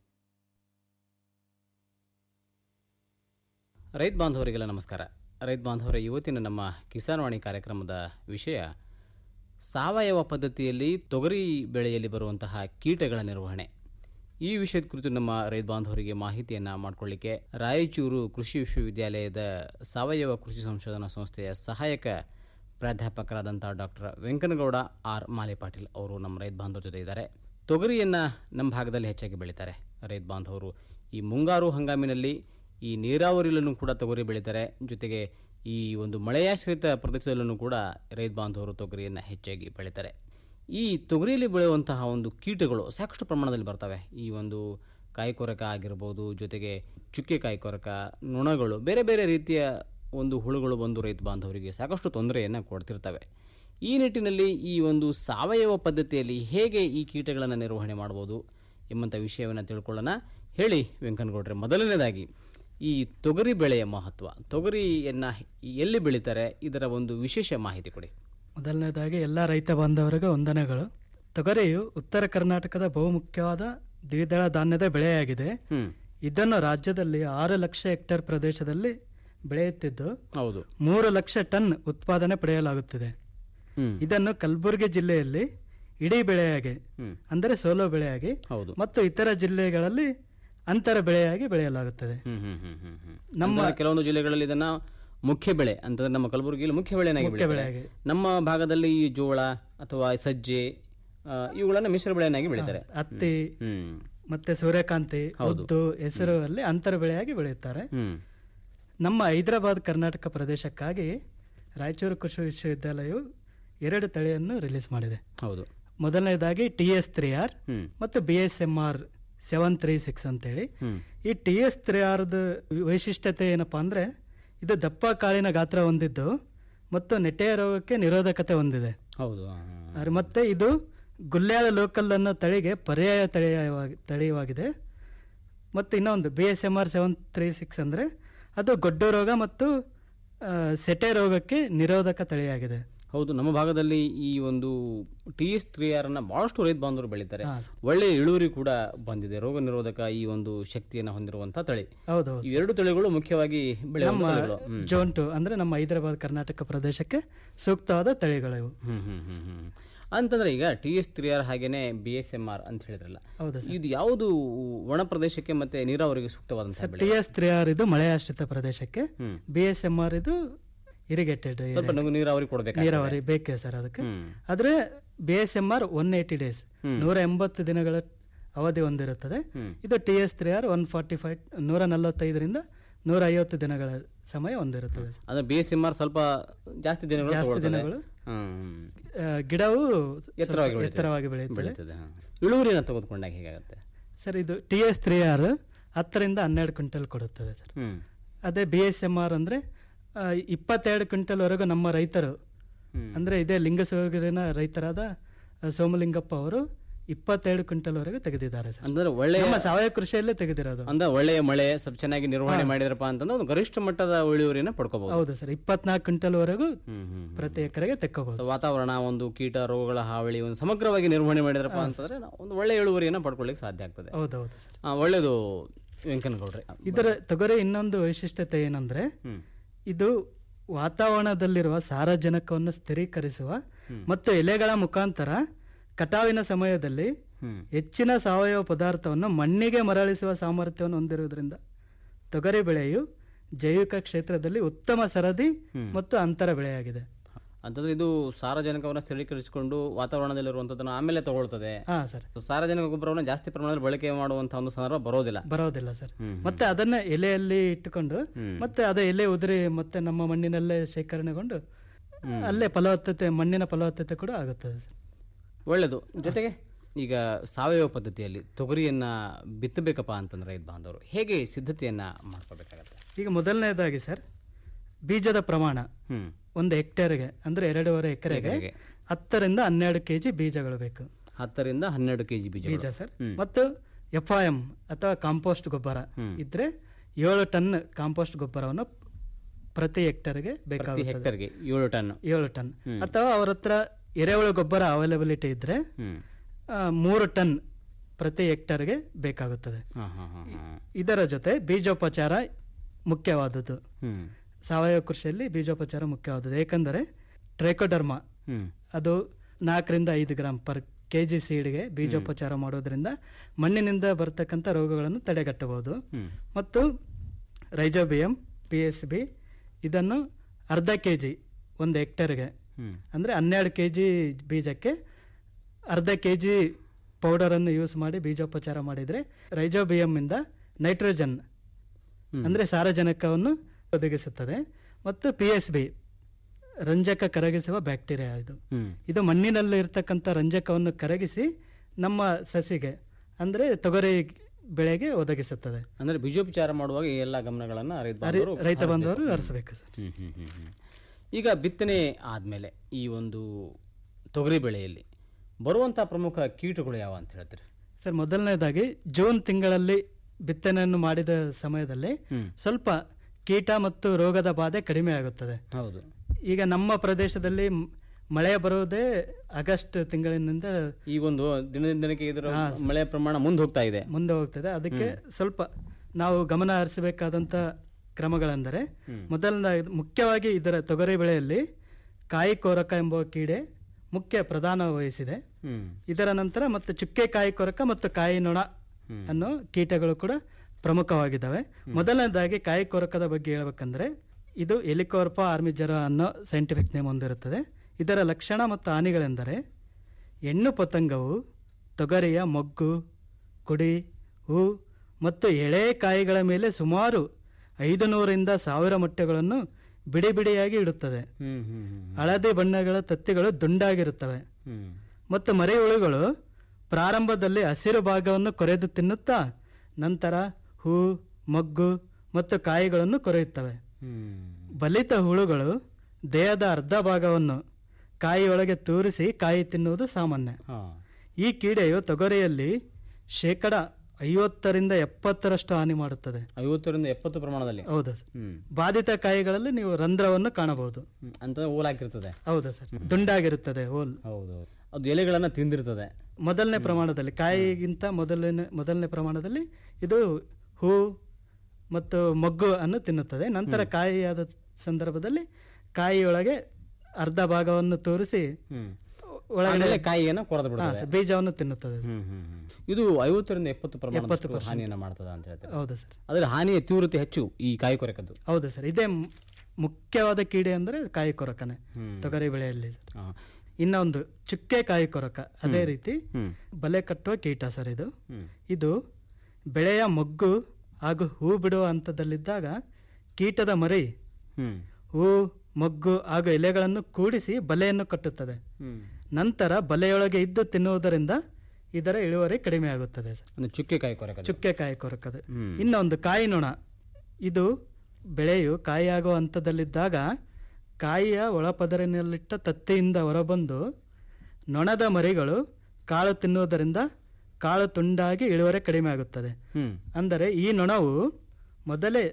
ರೈತ ಬಾಂಧವರಿಗೆಲ್ಲ ನಮಸ್ಕಾರ ರೈತ ಬಾಂಧವರ ಇವತ್ತಿನ ನಮ್ಮ ಕಿಸಾನ್ವಾಣಿ ಕಾರ್ಯಕ್ರಮದ ವಿಷಯ ಸಾವಯವ ಪದ್ಧತಿಯಲ್ಲಿ ತೊಗರಿ ಬೆಳೆಯಲ್ಲಿ ಬರುವಂತಹ ಕೀಟಗಳ ನಿರ್ವಹಣೆ ಈ ವಿಷಯದ ಕುರಿತು ನಮ್ಮ ರೈತ ಬಾಂಧವರಿಗೆ ಮಾಹಿತಿಯನ್ನು ಮಾಡಿಕೊಳ್ಳಿಕ್ಕೆ ರಾಯಚೂರು ಕೃಷಿ ವಿಶ್ವವಿದ್ಯಾಲಯದ ಸಾವಯವ ಕೃಷಿ ಸಂಶೋಧನಾ ಸಂಸ್ಥೆಯ ಸಹಾಯಕ ಪ್ರಾಧ್ಯಾಪಕರಾದಂಥ ಡಾಕ್ಟರ್ ವೆಂಕನಗೌಡ ಆರ್ ಮಾಲೆ ಪಾಟೀಲ್ ಅವರು ನಮ್ಮ ರೈತ ಬಾಂಧವರ ಜೊತೆ ಇದ್ದಾರೆ ತೊಗರಿಯನ್ನು ನಮ್ಮ ಭಾಗದಲ್ಲಿ ಹೆಚ್ಚಾಗಿ ಬೆಳೀತಾರೆ ರೈತ ಬಾಂಧವರು ಈ ಮುಂಗಾರು ಹಂಗಾಮಿನಲ್ಲಿ ಈ ನೀರಾವರಿಯಲ್ಲೂ ಕೂಡ ತೊಗರಿ ಬೆಳೀತಾರೆ ಜೊತೆಗೆ ಈ ಒಂದು ಮಳೆಯಾಶ್ರಿತ ಪ್ರದೇಶದಲ್ಲೂ ಕೂಡ ರೈತ ಬಾಂಧವರು ತೊಗರಿಯನ್ನು ಹೆಚ್ಚಾಗಿ ಬೆಳೀತಾರೆ ಈ ತೊಗರಿಯಲ್ಲಿ ಬೆಳೆಯುವಂತಹ ಒಂದು ಕೀಟಗಳು ಸಾಕಷ್ಟು ಪ್ರಮಾಣದಲ್ಲಿ ಬರ್ತವೆ ಈ ಒಂದು ಕಾಯಿಕೊರಕ ಆಗಿರ್ಬೋದು ಜೊತೆಗೆ ಚುಕ್ಕೆ ಕಾಯಿಕೊರಕ ನೊಣಗಳು ಬೇರೆ ಬೇರೆ ರೀತಿಯ ಒಂದು ಹುಳುಗಳು ಬಂದು ರೈತ ಬಾಂಧವರಿಗೆ ಸಾಕಷ್ಟು ತೊಂದರೆಯನ್ನು ಕೊಡ್ತಿರ್ತವೆ ಈ ನಿಟ್ಟಿನಲ್ಲಿ ಈ ಒಂದು ಸಾವಯವ ಪದ್ಧತಿಯಲ್ಲಿ ಹೇಗೆ ಈ ಕೀಟಗಳನ್ನು ನಿರ್ವಹಣೆ ಮಾಡ್ಬೋದು ಎಂಬಂಥ ವಿಷಯವನ್ನು ತಿಳ್ಕೊಳ್ಳೋಣ ಹೇಳಿ ವೆಂಕನಗೌಡ್ರೆ ಮೊದಲನೇದಾಗಿ ಈ ತೊಗರಿ ಬೆಳೆಯ ಮಹತ್ವ ತೊಗರಿಯನ್ನು ಎಲ್ಲಿ ಬೆಳೀತಾರೆ ಇದರ ಒಂದು ವಿಶೇಷ ಮಾಹಿತಿ ಕೊಡಿ ಮೊದಲನೇದಾಗಿ ಎಲ್ಲ ರೈತ ಬಾಂಧವರಿಗೆ ವಂದನೆಗಳು ತೊಗರಿಯು ಉತ್ತರ ಕರ್ನಾಟಕದ ಬಹುಮುಖ್ಯವಾದ ದ್ವಿದಳ ಧಾನ್ಯದ ಬೆಳೆಯಾಗಿದೆ ಇದನ್ನು ರಾಜ್ಯದಲ್ಲಿ ಆರು ಲಕ್ಷ ಹೆಕ್ಟೇರ್ ಪ್ರದೇಶದಲ್ಲಿ ಬೆಳೆಯುತ್ತಿದ್ದು ಹೌದು ಮೂರು ಲಕ್ಷ ಟನ್ ಉತ್ಪಾದನೆ ಪಡೆಯಲಾಗುತ್ತಿದೆ ಇದನ್ನು ಕಲಬುರಗಿ ಜಿಲ್ಲೆಯಲ್ಲಿ ಇಡೀ ಬೆಳೆಯಾಗಿ ಅಂದರೆ ಸೋಲೋ ಬೆಳೆಯಾಗಿ ಹೌದು ಮತ್ತು ಇತರ ಜಿಲ್ಲೆಗಳಲ್ಲಿ ಅಂತರ ಬೆಳೆಯಾಗಿ ಬೆಳೆಯಲಾಗುತ್ತದೆ ನಮ್ಮ ನಮ್ಮ ಕೆಲವೊಂದು ಜಿಲ್ಲೆಗಳಲ್ಲಿ ಇದನ್ನ ಮುಖ್ಯ ಬೆಳೆ ಅಂತಂದ್ರೆ ನಮ್ಮ ಕಲಬುರಗಿಯಲ್ಲಿ ಮುಖ್ಯ ಬೆಳೆನಾಗಿ ಮುಖ್ಯ ಬೆಳೀತಾರೆ. ಬೆಳೆಯಾಗಿ. ನಮ್ಮ ಭಾಗದಲ್ಲಿ ಈ ಜೋಳ ಅಥವಾ ಸಜ್ಜೆ ಆ, ಇವುಗಳನ್ನ ಮಿಶ್ರ ಬೆಳೆಯನ್ನಾಗಿ ಬೆಳೀತಾರೆ ಹತ್ತಿ ಹ್ಮ್ ಮತ್ತೆ ಸೂರ್ಯಕಾಂತಿ ಹೌದು. ಉದ್ದು ಹೆಸರು ಅಲ್ಲಿ ಅಂತರ ಬೆಳೆಯಾಗಿ ಬೆಳೆಯುತ್ತಾರೆ ಹ್ಮ್ ನಮ್ಮ ಹೈದರಾಬಾದ್ ಕರ್ನಾಟಕ ಪ್ರದೇಶಕ್ಕಾಗಿ ರಾಯಚೂರು ಕೃಷಿ ವಿಶ್ವವಿದ್ಯಾಲಯವು ಎರಡು ತಳಿಯನ್ನು ರಿಲೀಸ್ ಮಾಡಿದೆ ಹೌದು ಮೊದಲನೇದಾಗಿ ಟಿ ಎಸ್ ತ್ರೀ ಆರ್ ಹ್ಮ್ ಮತ್ತು B S M R seven three six ಅಂತೇಳಿ ಹ್ಮ್ ಈ ಟಿ ಎಸ್ ತ್ರೀ ಆರ್ದು ವೈಶಿಷ್ಟ್ಯತೆ ಏನಪ್ಪಾ ಅಂದ್ರೆ ಇದು ದಪ್ಪ ಕಾಳಿನ ಗಾತ್ರ ಹೊಂದಿದ್ದು ಮತ್ತು ನೆಟ್ಟೆಯ ರೋಗಕ್ಕೆ ನಿರೋಧಕತೆ ಹೊಂದಿದೆ ಹೌದು ಆ, ಅದ್ರ ಮತ್ತೆ ಇದು ಗುಲ್ಯಾಳ ಲೋಕಲ್ ಅನ್ನೋ ತಳಿಗೆ ಪರ್ಯಾಯ ತಳಿಯವಾಗಿ ತಳಿಯವಾಗಿದೆ ಮತ್ತು ಇನ್ನೊಂದು B S M R seven three six ಅಂದರೆ ಅದು ಗೊಡ್ಡು ರೋಗ ಮತ್ತು ಆ, ಸೆಟೆ ರೋಗಕ್ಕೆ ನಿರೋಧಕ ತಳಿಯಾಗಿದೆ ಹೌದು ನಮ್ಮ ಭಾಗದಲ್ಲಿ ಈ ಒಂದು ಟಿ ಎಸ್ ತ್ರೀ ಆರ್ ಅನ್ನ ಬಹಳಷ್ಟು ರೈತ ಬಾಂಧವರು ಬೆಳೀತಾರೆ ಹಾ. ಒಳ್ಳೆ ಇಳುವರಿ ಕೂಡ ಬಂದಿದೆ ರೋಗ ನಿರೋಧಕ ಈ ಒಂದು ಶಕ್ತಿಯನ್ನು ಹೊಂದಿರುವಂತಹ ತಳಿ ಹೌದೌದು ಈ ಎರಡು ತಳಿಗಳು ಮುಖ್ಯವಾಗಿ ಬೆಳೆಯುವ ನಮ್ಮ ತಳಿಗಳು ಹ್ಮ್. ಜೋನ್ ಟು ಅಂದ್ರೆ ನಮ್ಮ ಹೈದರಾಬಾದ್ ಕರ್ನಾಟಕ ಪ್ರದೇಶಕ್ಕೆ ಸೂಕ್ತವಾದ ತಳಿಗಳು ಇವು ಹ್ಮ್ ಹ್ಮ್ ಹ್ಮ್ ಹ್ಮ್ ಅಂತಂದ್ರೆ ಈಗ ಟಿ ಎಸ್ ತ್ರೀ ಆರ್ ಹಾಗೇನೆ ಬಿ ಎಸ್ ಎಂ ಆರ್ ಅಂತ ಹೇಳಿದ್ರಲ್ಲ ಹೌದು ಇದು ಯಾವುದು ಒಣ ಪ್ರದೇಶಕ್ಕೆ ಮತ್ತೆ ನೀರಾವರಿಗೆ ಸೂಕ್ತವಾದಂತಹ ಟಿ ಬೆಳೆ ಎಸ್ ತ್ರೀ ಆರ್ ಇದು ಮಳೆಯಾಶ್ರಿತ ಪ್ರದೇಶಕ್ಕೆ ಹ್ಮ್. ಬಿ ಎಸ್ ಎಂ ಆರ್ ಇದು ಇರಿಗೇಟೆಡ್ ಸ್ವಲ್ಪ ನಗು ನೀರಾವರಿ ಕೊಡ್ಬೇಕು ನೀರಾವರಿ ಬೇಕೇ ಸರ್ ಅದಕ್ಕೆ ಹ್ಮ್. ಆದ್ರೆ B S M R one eighty days ಹ್ಮ್. ನೂರ ಎಂಬತ್ತು ದಿನಗಳ ಅವಧಿ ಹೊಂದಿರುತ್ತದೆ ಹ್ಮ್. ಇದು T S three R one forty five ನೂರ ನಲವತ್ತೈದರಿಂದ ನೂರ ಐವತ್ತು ದಿನಗಳ ಸಮಯ ಹೊಂದಿರುತ್ತದೆ ಅಂದ್ರೆ ಬಿ ಎಸ್ ಎಂ ಆರ್ ಸ್ವಲ್ಪ ಜಾಸ್ತಿ ದಿನಗಳು ಜಾಸ್ತಿ ತಗೊಳ್ತದೆ. ದಿನಗಳು. ಹ್ಮ್. ಆ, ಗಿಡವು ಎತ್ತರವಾಗಿ ಸ್ವಲ್ಪ ಬೆಳೀತದೆ. ಎತ್ತರವಾಗಿ ಬೆಳೆಯುತ್ತದೆ ಬೆಳೀತದೆ ಹಾ. ಇಳುವರಿಯನ್ನು ತೆಗೆದುಕೊಂಡಾಗ ಹೇಗಾಗುತ್ತೆ ಸರ್ ಇದು ಟಿ ಎಸ್ ತ್ರೀ ಆರ್ ಹತ್ತರಿಂದ ಹನ್ನೆರಡು ಕ್ವಿಂಟಲ್ ಕೊಡುತ್ತದೆ ಸರ್ ಹ್ಮ್ ಅದೇ ಬಿ ಎಸ್ ಎಂ ಆರ್ ಅಂದ್ರೆ ಆ, ಇಪ್ಪತ್ತೆರಡು ಕ್ವಿಂಟಲ್ ವರೆಗೂ ನಮ್ಮ ರೈತರು ಹ್ಮ್. ಅಂದ್ರೆ ಇದೇ ಲಿಂಗಸೂರಿನ ರೈತರಾದ ಆ, ಸೋಮಲಿಂಗಪ್ಪ ಅವರು ಇಪ್ಪತ್ತೆರಡು ಕ್ವಿಂಟಲ್ ವರೆಗೂ ತೆಗೆದಿದ್ದಾರೆ ಸರ್ ಅಂದ್ರೆ ಒಳ್ಳೆಯ ನಮ್ಮ ಸಾವಯವ ಕೃಷಿಯಲ್ಲೇ ತೆಗೆದಿರೋದು ಅಂದ್ರೆ ಒಳ್ಳೆಯ ಮಳೆ ಸ್ವಲ್ಪ ಚೆನ್ನಾಗಿ ನಿರ್ವಹಣೆ ಹಾ. ಮಾಡಿದ್ರಪ್ಪ ಅಂತಂದ್ರೆ ಒಂದು ಗರಿಷ್ಠ ಮಟ್ಟದ ಇಳುವರಿಯನ್ನ ಪಡ್ಕೋಬಹುದು ಹೌದು ಸರ್ ಇಪ್ಪತ್ನಾಲ್ಕು ಕ್ವಿಂಟಲ್ ವರೆಗೂ ಹ್ಮ್ ಹ್ಮ್ ಪ್ರತಿ ಎಕರೆಗೆ ತೆಕ್ಕೋಬಹುದು ಸೊ ವಾತಾವರಣ ಒಂದು ಕೀಟ ರೋಗಗಳ ಹಾವಳಿ ಒಂದು ಸಮಗ್ರವಾಗಿ ನಿರ್ವಹಣೆ ಮಾಡಿದ್ರಪ್ಪ ಹಾ, ಅಂತಂದ್ರೆ ನಾವು ಒಂದು ಒಳ್ಳೆಯ ಇಳುವರಿಯನ್ನ ಪಡ್ಕೊಳ್ಳಿಕ್ಕೆ ಸಾಧ್ಯ ಆಗ್ತದೆ ಹೌದೌದು ಸರ್ ಆ, ಒಳ್ಳೇದು ವೆಂಕನಗೌಡ್ರೆ ಇದರ ತೊಗರಿ ಇನ್ನೊಂದು ವೈಶಿಷ್ಟ್ಯತೆ ಏನಂದ್ರೆ ಹ್ಮ್. ಇದು ವಾತಾವರಣದಲ್ಲಿರುವ ಸಾರಜನಕವನ್ನು ಸ್ಥಿರೀಕರಿಸುವ ಹ್ಮ್. ಮತ್ತು ಎಲೆಗಳ ಮುಖಾಂತರ ಕಟಾವಿನ ಸಮಯದಲ್ಲಿ ಹ್ಮ್. ಹೆಚ್ಚಿನ ಸಾವಯವ ಪದಾರ್ಥವನ್ನು ಮಣ್ಣಿಗೆ ಮರಳಿಸುವ ಸಾಮರ್ಥ್ಯವನ್ನು ಹೊಂದಿರುವುದರಿಂದ ತೊಗರಿ ಬೆಳೆಯು ಜೈವಿಕ ಕ್ಷೇತ್ರದಲ್ಲಿ ಉತ್ತಮ ಸರದಿ ಹ್ಮ್. ಮತ್ತು ಅಂತರ ಬೆಳೆಯಾಗಿದೆ ಅಂತಂದ್ರೆ ಇದು ಸಾರಜನಕವನ್ನ ಸ್ಥಳೀಕರಿಸಿಕೊಂಡು ವಾತಾವರಣದಲ್ಲಿರುವಂತದನ್ನ ಆಮೇಲೆ ತಗೊಳ್ತದೆ ಹಾ ಸರ್ ಸಾರಜನಕ ಗೊಬ್ಬರವನ್ನು ಜಾಸ್ತಿ ಪ್ರಮಾಣದಲ್ಲಿ ಬಳಕೆ ಮಾಡುವಂತಹ ಒಂದು ಸಂದರ್ಭ ಬರೋದಿಲ್ಲ ಬರೋದಿಲ್ಲ ಸರ್ ಹ್ಮ್, ಮತ್ತೆ ಅದನ್ನ ಎಲೆಯಲ್ಲಿ ಇಟ್ಟುಕೊಂಡು ಹ್ಮ್. ಮತ್ತೆ ಅದೇ ಎಲೆ ಉದುರಿ ಮತ್ತೆ ನಮ್ಮ ಮಣ್ಣಿನಲ್ಲೇ ಶೇಖರಣೆಗೊಂಡು ಹ್ಮ್. ಅಲ್ಲೇ ಫಲವತ್ತತೆ ಮಣ್ಣಿನ ಫಲವತ್ತತೆ ಕೂಡ ಆಗುತ್ತದೆ ಸರ್ ಒಳ್ಳೇದು ಜೊತೆಗೆ ಈಗ ಸಾವಯವ ಪದ್ಧತಿಯಲ್ಲಿ ತೊಗರಿಯನ್ನ ಬಿತ್ತಬೇಕಪ್ಪ ಅಂತಂದ್ರೆ ರೈತ ಬಾಂಧವರು ಹೇಗೆ ಸಿದ್ಧತೆಯನ್ನ ಮಾಡ್ಕೋಬೇಕಾಗತ್ತೆ ಈಗ ಮೊದಲನೇದಾಗಿ ಸರ್ ಬೀಜದ ಪ್ರಮಾಣ ಹ್ಮ್ ಒಂದು ಹೆಕ್ಟೇರ್ಗೆ ಅಂದ್ರೆ ಎರಡೂವರೆ ಎಕರೆಗೆ ಎಕರೆಗೆ. ಹತ್ತರಿಂದ ಹನ್ನೆರಡು ಕೆಜಿ ಬೀಜಗಳು ಬೇಕು ಹತ್ತರಿಂದ ಹನ್ನೆರಡು ಕೆಜಿ ಬೀಜ ಬೀಜ ಸರ್ ಮತ್ತು ಎಫ್ ಎಂ ಅಥವಾ ಕಾಂಪೋಸ್ಟ್ ಗೊಬ್ಬರ ಹ್ಮ್. ಇದ್ರೆ ಏಳು ಟನ್ ಕಾಂಪೋಸ್ಟ್ ಗೊಬ್ಬರವನ್ನು ಪ್ರತಿ ಹೆಕ್ಟರ್ಗೆ ಪ್ರತಿ ಬೇಕಾಗುತ್ತದೆ ಹೆಕ್ಟರ್ಗೆ ಏಳು ಟನ್ ಏಳು ಟನ್ ಹ್ಮ್. ಅಥವಾ ಅವ್ರ ಹತ್ರ ಎರೆಹುಳು ಗೊಬ್ಬರ ಅವೈಲಬಿಲಿಟಿ ಇದ್ದರೆ ಮೂರು ಟನ್ ಪ್ರತಿ ಹೆಕ್ಟರ್ಗೆ ಬೇಕಾಗುತ್ತದೆ ಹಾಂ ಹಾಂ ಹಾಂ ಹಾಂ ಇದರ ಜೊತೆ ಬೀಜೋಪಚಾರ ಮುಖ್ಯವಾದದ್ದು ಹ್ಮ್. ಸಾವಯವ ಕೃಷಿಯಲ್ಲಿ ಬೀಜೋಪಚಾರ ಮುಖ್ಯವಾದದ್ದು ಏಕೆಂದರೆ ಟ್ರೈಕೋಡರ್ಮಾ ಹ್ಮ್. ಅದು ನಾಲ್ಕರಿಂದ ಐದು ಗ್ರಾಮ್ ಪರ್ ಕೆ ಜಿ ಸೀಡ್ಗೆ ಬೀಜೋಪಚಾರ ಮಾಡೋದ್ರಿಂದ ಮಣ್ಣಿನಿಂದ ಬರ್ತಕ್ಕಂಥ ರೋಗಗಳನ್ನು ತಡೆಗಟ್ಟಬಹುದು ಹ್ಮ್. ಮತ್ತು ರೈಜೋಬಿಯಂ ಪಿ ಎಸ್ ಬಿ ಇದನ್ನು ಅರ್ಧ ಕೆ ಜಿ ಒಂದು ಹೆಕ್ಟರ್ಗೆ ಹ್ಮ್. ಅಂದರೆ ಹನ್ನೆರಡು ಕೆ ಜಿ ಬೀಜಕ್ಕೆ ಅರ್ಧ ಕೆ ಜಿ ಪೌಡರನ್ನು ಯೂಸ್ ಮಾಡಿ ಬೀಜೋಪಚಾರ ಮಾಡಿದರೆ ರೈಜೋಬಿಯಮ್ಮಿಂದ ನೈಟ್ರೋಜನ್ ಅಂದರೆ ಸಾರಜನಕವನ್ನು ಒದಗಿಸುತ್ತದೆ ಮತ್ತು ಪಿ ಎಸ್ ಬಿ ರಂಜಕ ಕರಗಿಸುವ ಬ್ಯಾಕ್ಟೀರಿಯಾ ಇದು ಹ್ಮ್. ಇದು ಮಣ್ಣಿನಲ್ಲಿ ಇರ್ತಕ್ಕಂಥ ರಂಜಕವನ್ನು ಕರಗಿಸಿ ನಮ್ಮ ಸಸಿಗೆ ಅಂದರೆ ತೊಗರಿ ಬೆಳೆಗೆ ಒದಗಿಸುತ್ತದೆ ಅಂದ್ರೆ ಬೀಜೋಪಚಾರ ಮಾಡುವಾಗ ಈ ಎಲ್ಲ ಗಮನಗಳನ್ನ ರೈತ ಅರಿ- ಬಾಂಧವರು ರೈತ ಹರಿಸ್ಬೇಕು. ಬಾಂಧವರು ಹ್ಮ್. ಹರಿಸ್ಬೇಕು ಸರ್. ಹ್ಮ್, ಹ್ಮ್, ಹ್ಮ್, ಹ್ಮ್. ಈಗ ಬಿತ್ತನೆ ಆದ್ಮೇಲೆ ಈ ಒಂದು ತೊಗರಿ ಬೆಳೆಯಲ್ಲಿ ಬರುವಂತ ಪ್ರಮುಖ ಕೀಟಗಳು ಯಾವ ಅಂತ ಹೇಳ್ತೀರಿ ಸರ್ ಮೊದಲನೇದಾಗಿ ಜೂನ್ ತಿಂಗಳಲ್ಲಿ ಬಿತ್ತನೆಯನ್ನು ಮಾಡಿದ ಸಮಯದಲ್ಲಿ ಹ್ಮ್. ಸ್ವಲ್ಪ ಕೀಟ ಮತ್ತು ರೋಗದ ಬಾಧೆ ಕಡಿಮೆ ಆಗುತ್ತದೆ ಹೌದು ಈಗ ನಮ್ಮ ಪ್ರದೇಶದಲ್ಲಿ ಮ್- ಮಳೆ ಬರುವುದೇ ಆಗಸ್ಟ್ ತಿಂಗಳಿನಿಂದ ಈ ಒಂದು ದಿನದಿಂದ ದಿನಕ್ಕೆ ಇದರ ಹಾ. ಮಳೆ ಪ್ರಮಾಣ ಮುಂದೆ ಹೋಗ್ತಾ ಇದೆ ಮುಂದೆ ಹೋಗ್ತದೆ ಅದಕ್ಕೆ ಹ್ಮ್. ಸ್ವಲ್ಪ ನಾವು ಗಮನ ಹರಿಸಬೇಕಾದಂಥ ಕ್ರಮಗಳೆಂದರೆ ಹ್ಮ್. ಮೊದಲನೇ ಮುಖ್ಯವಾಗಿ ಇದರ ತೊಗರಿ ಬೆಳೆಯಲ್ಲಿ ಕಾಯಿ ಕೊರಕ ಎಂಬ ಕೀಡೆ ಮುಖ್ಯ ಪ್ರಧಾನ ವಹಿಸಿದೆ ಹ್ಮ್. ಇದರ ನಂತರ ಮತ್ತು ಚುಕ್ಕೆ ಕಾಯಿ ಕೊರಕ ಮತ್ತು ಕಾಯಿ ನೊಣ ಹ್ಮ್. ಅನ್ನೋ ಕೀಟಗಳು ಕೂಡ ಪ್ರಮುಖವಾಗಿದ್ದಾವೆ ಮೊದಲನೇದಾಗಿ ಕಾಯಿ ಕೊರಕದ ಬಗ್ಗೆ ಹೇಳ್ಬೇಕಂದ್ರೆ ಇದು ಎಲಿಕೋರ್ಪ ಆರ್ಮಿಜರ ಅನ್ನೋ ಸೈಂಟಿಫಿಕ್ ನೇಮ್ ಹೊಂದಿರುತ್ತದೆ ಇದರ ಲಕ್ಷಣ ಮತ್ತು ಹಾನಿಗಳೆಂದರೆ ಹೆಣ್ಣು ಪತಂಗವು ತೊಗರಿಯ ಮೊಗ್ಗು ಕುಡಿ ಹೂ ಮತ್ತು ಎಳೆ ಕಾಯಿಗಳ ಮೇಲೆ ಸುಮಾರು ಐದು ನೂರಿಂದ ಸಾವಿರ ಮೊಟ್ಟೆಗಳನ್ನು ಬಿಡಿ ಬಿಡಿಯಾಗಿ ಇಡುತ್ತದೆ ಹ್ಮ್ ಹ್ಮ್ ಹ್ಮ್ ಹಳದಿ ಬಣ್ಣಗಳ ತತ್ತಿಗಳು ದುಂಡಾಗಿರುತ್ತವೆ ಹ್ಮ್ ಮತ್ತು ಮರಿಹುಳುಗಳು ಪ್ರಾರಂಭದಲ್ಲಿ ಹಸಿರು ಭಾಗವನ್ನು ಕೊರೆದು ತಿನ್ನುತ್ತಾ ನಂತರ ಹೂ ಮೊಗ್ಗು ಮತ್ತು ಕಾಯಿಗಳನ್ನು ಕೊರೆಯುತ್ತವೆ ಹ್ಮ್ ಬಲಿತ ಹುಳುಗಳು ದೇಹದ ಅರ್ಧ ಭಾಗವನ್ನು ಕಾಯಿಯೊಳಗೆ ತೂರಿಸಿ ಕಾಯಿ ತಿನ್ನುವುದು ಸಾಮಾನ್ಯ ಹಾ ಈ ಕೀಡೆಯು ತೊಗರಿಯಲ್ಲಿ ಶೇಕಡ ಐವತ್ತರಿಂದ ಎಪ್ಪತ್ತರಷ್ಟು ಹಾನಿ ಮಾಡುತ್ತದೆ ಐವತ್ತರಿಂದ ಎಪ್ಪತ್ತು ಪ್ರಮಾಣದಲ್ಲಿ ಹೌದು ಸರ್ ಹ್ಮ್ ಬಾಧಿತ ಕಾಯಿಗಳಲ್ಲಿ ನೀವು ರಂಧ್ರವನ್ನು ಕಾಣಬಹುದು ಹ್ಮ್. ಅಂತ ಓಲಾಕಿರ್ತದೆ ಹೌದು ಸರ್ ದುಂಡಾಗಿರುತ್ತದೆ ಹೋಲ್ ಹೌದು ಅದು ಎಲೆಗಳನ್ನ ತಿಂದಿರ್ತದೆ ಮೊದಲನೇ ಪ್ರಮಾಣದಲ್ಲಿ ಕಾಯಿಗಿಂತ ಮೊದಲನೇ ಮೊದಲನೇ ಪ್ರಮಾಣದಲ್ಲಿ ಇದು ಹೂ ಮತ್ತು ಮೊಗ್ಗು ಅನ್ನು ತಿನ್ನುತ್ತದೆ ನಂತರ ಕಾಯಿಯಾದ ಸಂದರ್ಭದಲ್ಲಿ ಕಾಯಿಯೊಳಗೆ ಅರ್ಧ ಭಾಗವನ್ನು ತೋರಿಸಿ ಹ್ಮ್ ಒಳಗಡೆ ಆಮೇಲೆ ಕಾಯಿಯನ್ನ ಕೊರೆದು ಹಾ, ಬಿಡ್ತದೆ ಸರ್, ಬೀಜವನ್ನು ತಿನ್ನುತ್ತದೆ ಹ್ಮ್ ಹ್ಮ್ ಹ್ಮ್. ಇದು ಐವತ್ತರಿಂದ ಎಪ್ಪತ್ತು ಪ್ರಮಾಣ 70% ಹಾನಿಯನ್ನ ಮಾಡ್ತದ ಅಂತ ಹೇಳ್ತಾರೆ ಹೌದು ಸರ್ ಅದ್ರ ಹಾನಿಯ ತೀವ್ರತೆ ಹೆಚ್ಚು ಈ ಕಾಯಿ ಕೊರಕದ್ದು ಹೌದು ಸರ್ ಇದೇ ಮು- ಮುಖ್ಯವಾದ ಕೀಡೆ ಅಂದರೆ ಕಾಯಿ ಕೊರಕನೆ ಹ್ಮ್. ತೊಗರಿ ಬೆಳೆಯಲ್ಲಿ ಸರ್. ಹಾ. ಇನ್ನೊಂದು ಚುಕ್ಕೆ ಕಾಯಿ ಕೊರಕ ಅದೇ ಹ್ಮ್. ರೀತಿ ಹ್ಮ್. ಬಲೆ ಕಟ್ಟುವ ಕೀಟ ಸರ್ ಇದು ಹ್ಮ್. ಇದು ಬೆಳೆಯ ಮೊಗ್ಗು ಹಾಗೂ ಹೂ ಬಿಡುವ ಹಂತದಲ್ಲಿದ್ದಾಗ ಕೀಟದ ಮರಿ ಹ್ಮ್ ಹೂ ಮೊಗ್ಗು ಹಾಗೂ ಎಲೆಗಳನ್ನು ಕೂಡಿಸಿ ಬಲೆಯನ್ನು ಕಟ್ಟುತ್ತದೆ ಹ್ಮ್ ನಂತರ ಬಲೆಯೊಳಗೆ ಇದ್ದು ತಿನ್ನುವುದರಿಂದ ಇದರ ಇಳುವರಿ ಕಡಿಮೆ ಆಗುತ್ತದೆ ಸರ್ ಅಂದ್ರೆ ಚುಕ್ಕೆ ಕಾಯಿ ಕೊರಕ ಚುಕ್ಕೆ ಕಾಯಿ ಕೊರಕದು ಹ್ಮ್. ಇನ್ನೊಂದು ಕಾಯಿ ನೊಣ ಇದು ಬೆಳೆಯು ಕಾಯಿಯಾಗುವ ಹಂತದಲ್ಲಿದ್ದಾಗ ಕಾಯಿಯ ಒಳಪದರಿನಲ್ಲಿಟ್ಟ ತತ್ತೆಯಿಂದ ಹೊರಬಂದು ನೊಣದ ಮರಿಗಳು ಕಾಳು ತಿನ್ನುವುದರಿಂದ ಕಾಳು ತುಂಡಾಗಿ ಇಳುವರಿ ಕಡಿಮೆ ಆಗುತ್ತದೆ ಹ್ಮ್ ಅಂದರೆ ಈ ನೊಣವು ಮೊದಲೇ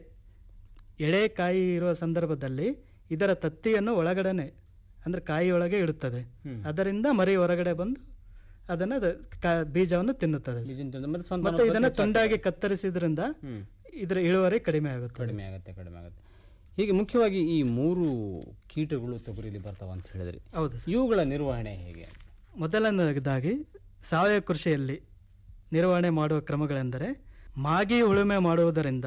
ಎಳೆ ಕಾಯಿ ಇರುವ ಸಂದರ್ಭದಲ್ಲಿ ಇದರ ತತ್ತಿಯನ್ನು ಒಳಗಡೆನೆ ಅಂದ್ರೆ ಕಾಯಿಯೊಳಗೆ ಇಡುತ್ತದೆ ಹ್ಮ್. ಅದರಿಂದ ಮರಿ ಹೊರಗಡೆ ಬಂದು ಅದನ್ನು ಅದು ಕಾ- ಬೀಜವನ್ನು ತಿನ್ನುತ್ತದೆ ಬೀಜನ ತಿಂದು ಮತ್ತೆ ಸಂತಾನ ಮತ್ತು ಇದನ್ನು ಹೆಚ್ಚಾಗ್ತದೆ. ತುಂಡಾಗಿ ಕತ್ತರಿಸಿದ್ರಿಂದ ಹ್ಮ್. ಇದರ ಇಳುವರಿ ಕಡಿಮೆ ಆಗುತ್ತದೆ ಕಡಿಮೆ ಆಗುತ್ತೆ ಕಡಿಮೆ ಆಗುತ್ತೆ ಹೀಗೆ ಮುಖ್ಯವಾಗಿ ಈ ಮೂರು ಕೀಟಗಳು ತೊಗರಿಲಿ ಬರ್ತಾವ ಅಂತ ಹೇಳಿದ್ರಿ ಹೌದು ಇವುಗಳ ನಿರ್ವಹಣೆ ಹೇಗೆ ಮೊದಲನೇದಾಗಿ ಸಾವಯವ ಕೃಷಿಯಲ್ಲಿ ನಿರ್ವಹಣೆ ಮಾಡುವ ಕ್ರಮಗಳೆಂದರೆ ಮಾಗಿ ಉಳುಮೆ ಮಾಡುವುದರಿಂದ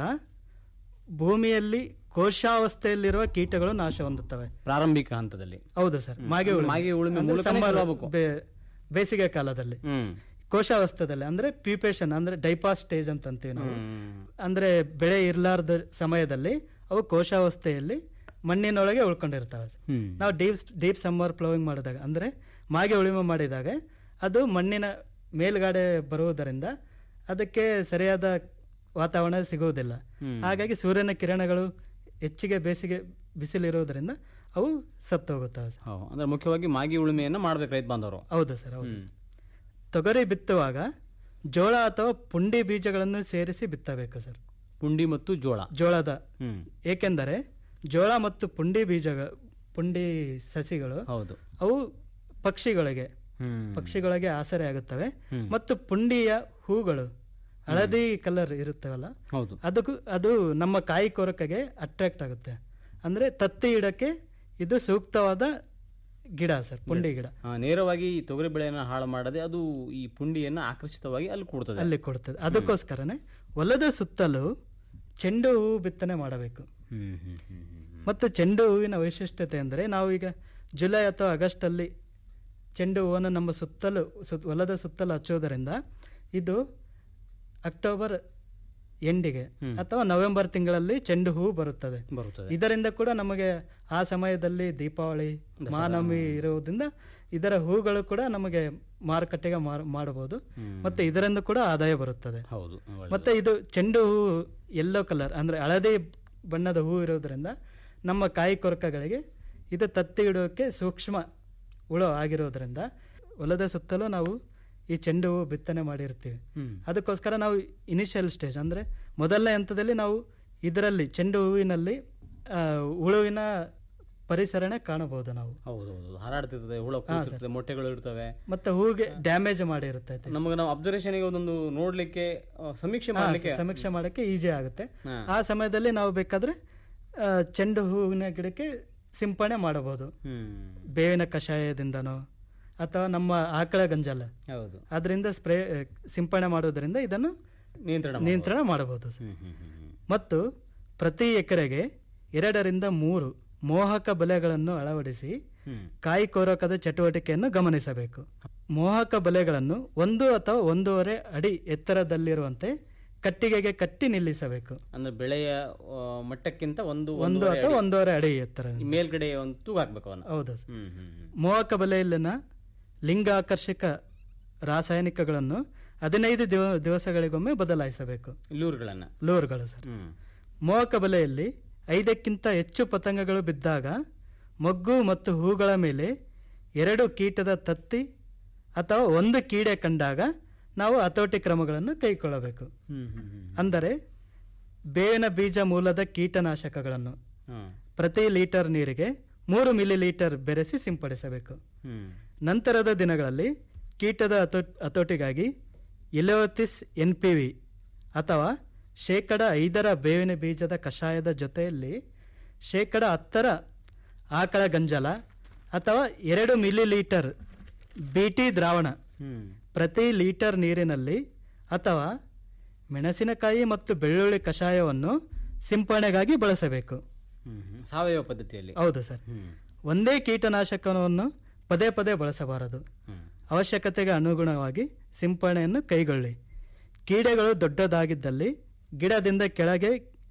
ಭೂಮಿಯಲ್ಲಿ ಕೋಶಾವಸ್ಥೆಯಲ್ಲಿರುವ ಕೀಟಗಳು ನಾಶ ಹೊಂದುತ್ತವೆ ಪ್ರಾರಂಭಿಕ ಹಂತದಲ್ಲಿ ಹೌದು ಸರ್ ಹ್ಮ್. ಮಾಗಿ ಉಳುಮೆ ಮಾಗಿ ಉಳುಮೆ ಅಂದ್ರೆ ಮೂಲಕನೇ summer ಶುರುವಾಗ್ಬೇಕು. ಬೇ- ಬೇಸಿಗೆ ಕಾಲದಲ್ಲಿ ಹ್ಮ್ ಕೋಶಾವಸ್ಥೆದಲ್ಲಿ ಅಂದ್ರೆ ಪ್ಯೂಪೇಷನ್ ಅಂದ್ರೆ ಡೈಪಾಸ್ ಸ್ಟೇಜ್ ಅಂತ ಅಂತೀವಿ ನಾವು ಹ್ಮ್. ಅಂದ್ರೆ ಬೆಳೆ ಇರ್ಲಾರ್ದ ಸಮಯದಲ್ಲಿ ಅವು ಕೋಶಾವಸ್ಥೆಯಲ್ಲಿ ಮಣ್ಣಿನೊಳಗೆ ಉಳ್ಕೊಂಡಿರ್ತವೆ ಹ್ಮ್. ನಾವು ಡೀಪ್ ಡೀಪ್ ಸಮ್ಮರ್ ಪ್ಲೋವಿಂಗ್ ಮಾಡಿದಾಗ ಅಂದ್ರೆ ಮಾಗೆ ಉಳುಮೆ ಮಾಡಿದಾಗ ಅದು ಮಣ್ಣಿನ ಮೇಲ್ಗಡೆ ಬರುವುದರಿಂದ ಅದಕ್ಕೆ ಸರಿಯಾದ ವಾತಾವರಣ ಸಿಗುವುದಿಲ್ಲ ಹ್ಮ್. ಹಾಗಾಗಿ ಸೂರ್ಯನ ಕಿರಣಗಳು ಹೆಚ್ಚಿಗೆ ಬೇಸಿಗೆ ಬಿಸಿಲಿರುವುದರಿಂದ ಅವು ಸತ್ತು ಹೋಗುತ್ತವೆ ಸರ್. ಹೌದು. ಅಂದ್ರೆ ಮುಖ್ಯವಾಗಿ ಮಾಗಿ ಉಳುಮೆಯನ್ನ ಮಾಡ್ಬೇಕು ರೈತ ಬಾಂಧವರು ಹೌದು ಸರ್ ಹೌದು ಹ್ಮ್. ತೊಗರಿ ಬಿತ್ತುವಾಗ ಜೋಳ ಅಥವಾ ಪುಂಡಿ ಬೀಜಗಳನ್ನು ಸೇರಿಸಿ ಬಿತ್ತಬೇಕು ಸರ್ ಪುಂಡಿ ಮತ್ತು ಜೋಳ ಜೋಳದ ಹ್ಮ್ ಏಕೆಂದರೆ ಜೋಳ ಮತ್ತು ಪುಂಡಿ ಬೀಜ ಪುಂಡಿ ಸಸಿಗಳು ಹೌದು ಅವು ಪಕ್ಷಿಗಳಿಗೆ ಹ್ಮ್. ಪಕ್ಷಿಗಳಿಗೆ ಆಸರೆ ಆಗುತ್ತವೆ ಹ್ಮ್. ಮತ್ತು ಪುಂಡಿಯ ಹೂಗಳು ಹಳದಿ ಕಲರ್ ಇರುತ್ತವಲ್ಲ ಹೌದು ಅದಕ್ಕೂ ಅದು ನಮ್ಮ ಕಾಯಿ ಕೊರಕೆಗೆ ಅಟ್ರಾಕ್ಟ್ ಆಗುತ್ತೆ ಅಂದ್ರೆ ತತ್ತಿ ಇಡಕ್ಕೆ ಇದು ಸೂಕ್ತವಾದ ಗಿಡ ಸರ್ ಪುಂಡಿ ಗಿಡ ಆ, ನೇರವಾಗಿ ಈ ತೊಗರಿ ಬೆಳೆಯನ್ನು ಹಾಳು ಮಾಡದೆ ಅದು ಈ ಪುಂಡಿಯನ್ನು ಆಕರ್ಷಿತವಾಗಿ ಅಲ್ಲಿ ಕೂಡ್ತದೆ ಅಲ್ಲಿ ಕೊಡ್ತದೆ ಅದಕ್ಕೋಸ್ಕರನೇ ಹೊಲದ ಸುತ್ತಲೂ ಚೆಂಡು ಹೂವು ಬಿತ್ತನೆ ಮಾಡಬೇಕು ಹ್ಮ್ ಹ್ಮ್ ಹ್ಮ್ ಹ್ಮ್. ಮತ್ತು ಚೆಂಡು ಹೂವಿನ ವೈಶಿಷ್ಟ್ಯತೆ ಅಂದರೆ ನಾವು ಈಗ ಜುಲೈ ಅಥವಾ ಆಗಸ್ಟ್ ಅಲ್ಲಿ ಚೆಂಡು ಹೂವನ್ನು ನಮ್ಮ ಸುತ್ತಲೂ ಸುತ್ ಹೊಲದ ಸುತ್ತಲೂ ಹಚ್ಚೋದರಿಂದ ಇದು ಅಕ್ಟೋಬರ್ ಎಂಡಿಗೆ ಹ್ಮ್. ಅಥವಾ ನವೆಂಬರ್ ತಿಂಗಳಲ್ಲಿ ಚೆಂಡು ಹೂವು ಬರುತ್ತದೆ ಬರುತ್ತದೆ ಇದರಿಂದ ಕೂಡ ನಮಗೆ ಆ ಸಮಯದಲ್ಲಿ ದೀಪಾವಳಿ ಮಾನವಮಿ ಇರುವುದರಿಂದ ಇದರ ಹೂಗಳು ಕೂಡ ನಮಗೆ ಮಾರುಕಟ್ಟೆಗೆ ಮಾರ್- ಮಾಡಬಹುದು ಹ್ಮ್. ಮತ್ತೆ ಇದರಿಂದ ಕೂಡ ಆದಾಯ ಬರುತ್ತದೆ ಹೌದು ಒಳ್ಳೆದು. ಮತ್ತೆ ಇದು ಚೆಂಡು ಹೂ ಯೆಲ್ಲೋ ಕಲರ್ ಅಂದ್ರೆ ಹಳದಿ ಬಣ್ಣದ ಹೂ ಇರೋದ್ರಿಂದ ನಮ್ಮ ಕಾಯಿ ಕೊರಕಗಳಿಗೆ ಇದು ತತ್ತಿ ಇಡೋಕೆ ಸೂಕ್ಷ್ಮ ಹುಳು ಆಗಿರೋದ್ರಿಂದ ಹೊಲದ ಸುತ್ತಲೂ ನಾವು ಈ ಚೆಂಡು ಹೂ ಬಿತ್ತನೆ ಮಾಡಿರ್ತೀವಿ ಹ್ಮ್. ಅದಕ್ಕೋಸ್ಕರ ನಾವು ಇನಿಷಿಯಲ್ ಸ್ಟೇಜ್ ಅಂದ್ರೆ ಮೊದಲನೇ ಹಂತದಲ್ಲಿ ನಾವು ಇದರಲ್ಲಿ ಚೆಂಡು ಹೂವಿನಲ್ಲಿ ಆ, ಹುಳುವಿನ ಪರಿಸರನೆ ಕಾಣಬಹುದು ನಾವು ಹೌದು ಹೌದು ಹಾರಾಡ್ತಿರ್ತದೆ ಹುಳ ಹಾ, ಕೂತಿರ್ತದೆ ಮೊಟ್ಟೆಗಳು ಇರ್ತವೆ ಮತ್ತೆ ಹೂಗೆ ಡ್ಯಾಮೇಜ್ ಮಾಡಿರುತ್ತೆ ನಮಗೆ ನಾವು ಅಬ್ಸರ್ವೇಷನ್ಗೆ ಒಂದೊಂದು ನೋಡ್ಲಿಕ್ಕೆ ಆ, ಸಮೀಕ್ಷೆ ಹಾ, ಮಾಡ್ಲಿಕ್ಕೆ ಸಮೀಕ್ಷೆ ಮಾಡಕ್ಕೆ ಈಜಿ ಆಗುತ್ತೆ ಹಾ. ಆ ಸಮಯದಲ್ಲಿ ನಾವು ಬೇಕಾದ್ರೆ ಆ, ಚೆಂಡು ಹೂವಿನ ಗಿಡಕ್ಕೆ ಸಿಂಪಡಣೆ ಮಾಡಬಹುದು ಹ್ಮ್ ಬೇವಿನ ಕಷಾಯದಿಂದನೋ ಅಥವಾ ನಮ್ಮ ಆಕಳ ಗಂಜಲ ಹೌದು ಅದರಿಂದ ಸ್ಪ್ರೇ ಸಿಂಪಡಣೆ ಮಾಡೋದ್ರಿಂದ ಇದನ್ನು ನಿಯಂತ್ರಣ ನಿಯಂತ್ರಣ ಮಾಡಬಹುದು ಸರ್. ಹ್ಮ್ ಹ್ಮ್ ಹ್ಮ್ ಹ್ಮ್. ಮತ್ತು ಪ್ರತಿ ಎಕರೆಗೆ ಎರಡರಿಂದ ಮೂರು ಮೋಹಕ ಬಲೆಗಳನ್ನು ಅಳವಡಿಸಿ ಹ್ಮ್. ಕಾಯಿ ಕೊರಕದ ಚಟುವಟಿಕೆಯನ್ನು ಗಮನಿಸಬೇಕು ಮೋಹಕ ಬಲೆಗಳನ್ನು ಒಂದು ಅಥವಾ ಒಂದೂವರೆ ಅಡಿ ಎತ್ತರದಲ್ಲಿರುವಂತೆ ಕಟ್ಟಿಗೆಗೆ ಕಟ್ಟಿ ನಿಲ್ಲಿಸಬೇಕು ಅಂದ್ರೆ ಬೆಳೆಯ ಆ, ಮಟ್ಟಕ್ಕಿಂತ ಒಂದು ಒಂದು ಒಂದೂವರೆ ಅಥವಾ ಅಡಿ. ಒಂದೂವರೆ ಅಡಿ ಎತ್ತರ ಈ ಮೇಲ್ಗಡೆ ಒಂದು ತೂಗು ಹಾಕ್ಬೇಕು ಅವನ್ನ ಹೌದು ಸರ್. ಹ್ಮ್ ಹ್ಮ್ ಹ್ಮ್. ಮೋಹಕ ಬಲೆಯಲ್ಲಿನ ಲಿಂಗಾಕರ್ಷಕ ರಾಸಾಯನಿಕಗಳನ್ನು ಹದಿನೈದು ದಿವ ದಿವಸಗಳಿಗೊಮ್ಮೆ ಬದಲಾಯಿಸಬೇಕು ಲೂರುಗಳನ್ನ ಲೂರ್ಗಳು ಸರ್ ಹ್ಮ್ ಮೋಹಕ ಬಲೆಯಲ್ಲಿ ಐದಕ್ಕಿಂತ ಹೆಚ್ಚು ಪತಂಗಗಳು ಬಿದ್ದಾಗ ಮೊಗ್ಗು ಮತ್ತು ಹೂಗಳ ಮೇಲೆ ಎರಡು ಕೀಟದ ತತ್ತಿ ಅಥವಾ ಒಂದು ಕೀಡೆ ಕಂಡಾಗ ನಾವು ಹತೋಟಿ ಕ್ರಮಗಳನ್ನು ಕೈಗೊಳ್ಳಬೇಕು ಹ್ಮ್ ಹ್ಮ್ ಹ್ಮ್ ಅಂದರೆ ಬೇವಿನ ಬೀಜ ಮೂಲದ ಕೀಟನಾಶಕಗಳನ್ನು ಹ್ಮ್ ಪ್ರತಿ ಲೀಟರ್ ನೀರಿಗೆ ಮೂರು ಮಿಲಿ ಲೀಟರ್ ಬೆರೆಸಿ ಸಿಂಪಡಿಸಬೇಕು ಹ್ಮ್ ನಂತರದ ದಿನಗಳಲ್ಲಿ ಕೀಟದ ಹತೋ ಹತೋಟಿಗಾಗಿ ಇಲೋತಿಸ್ ಎನ್ ಪಿ ವಿ ಅಥವಾ ಶೇಕಡ ಐದರ ಬೇವಿನ ಬೀಜದ ಕಷಾಯದ ಜೊತೆಯಲ್ಲಿ ಶೇಕಡ ಹತ್ತರ ಆಕಳ ಗಂಜಲ ಅಥವಾ ಎರಡು ಮಿಲಿ ಲೀಟರ್ ಬಿಟಿ ದ್ರಾವಣ ಹ್ಮ್ ಪ್ರತಿ ಲೀಟರ್ ನೀರಿನಲ್ಲಿ ಅಥವಾ ಮೆಣಸಿನಕಾಯಿ ಮತ್ತು ಬೆಳ್ಳುಳ್ಳಿ ಕಷಾಯವನ್ನು ಸಿಂಪರಣೆಗಾಗಿ ಬಳಸಬೇಕು ಹ್ಮ್ ಹ್ಮ್. ಸಾವಯವ ಪದ್ಧತಿಯಲ್ಲಿ ಹೌದು ಸರ್ ಹ್ಮ್ ಒಂದೇ ಕೀಟನಾಶಕವನ್ನು ಪದೇ ಪದೇ ಬಳಸಬಾರದು ಹ್ಮ್. ಅವಶ್ಯಕತೆಗೆ ಅನುಗುಣವಾಗಿ ಸಿಂಪರಣೆಯನ್ನು ಕೈಗೊಳ್ಳಿ ಕೀಡೆಗಳು ದೊಡ್ಡದಾಗಿದ್ದಲ್ಲಿ ಗಿಡದಿಂದ ಕೆಳಗೆ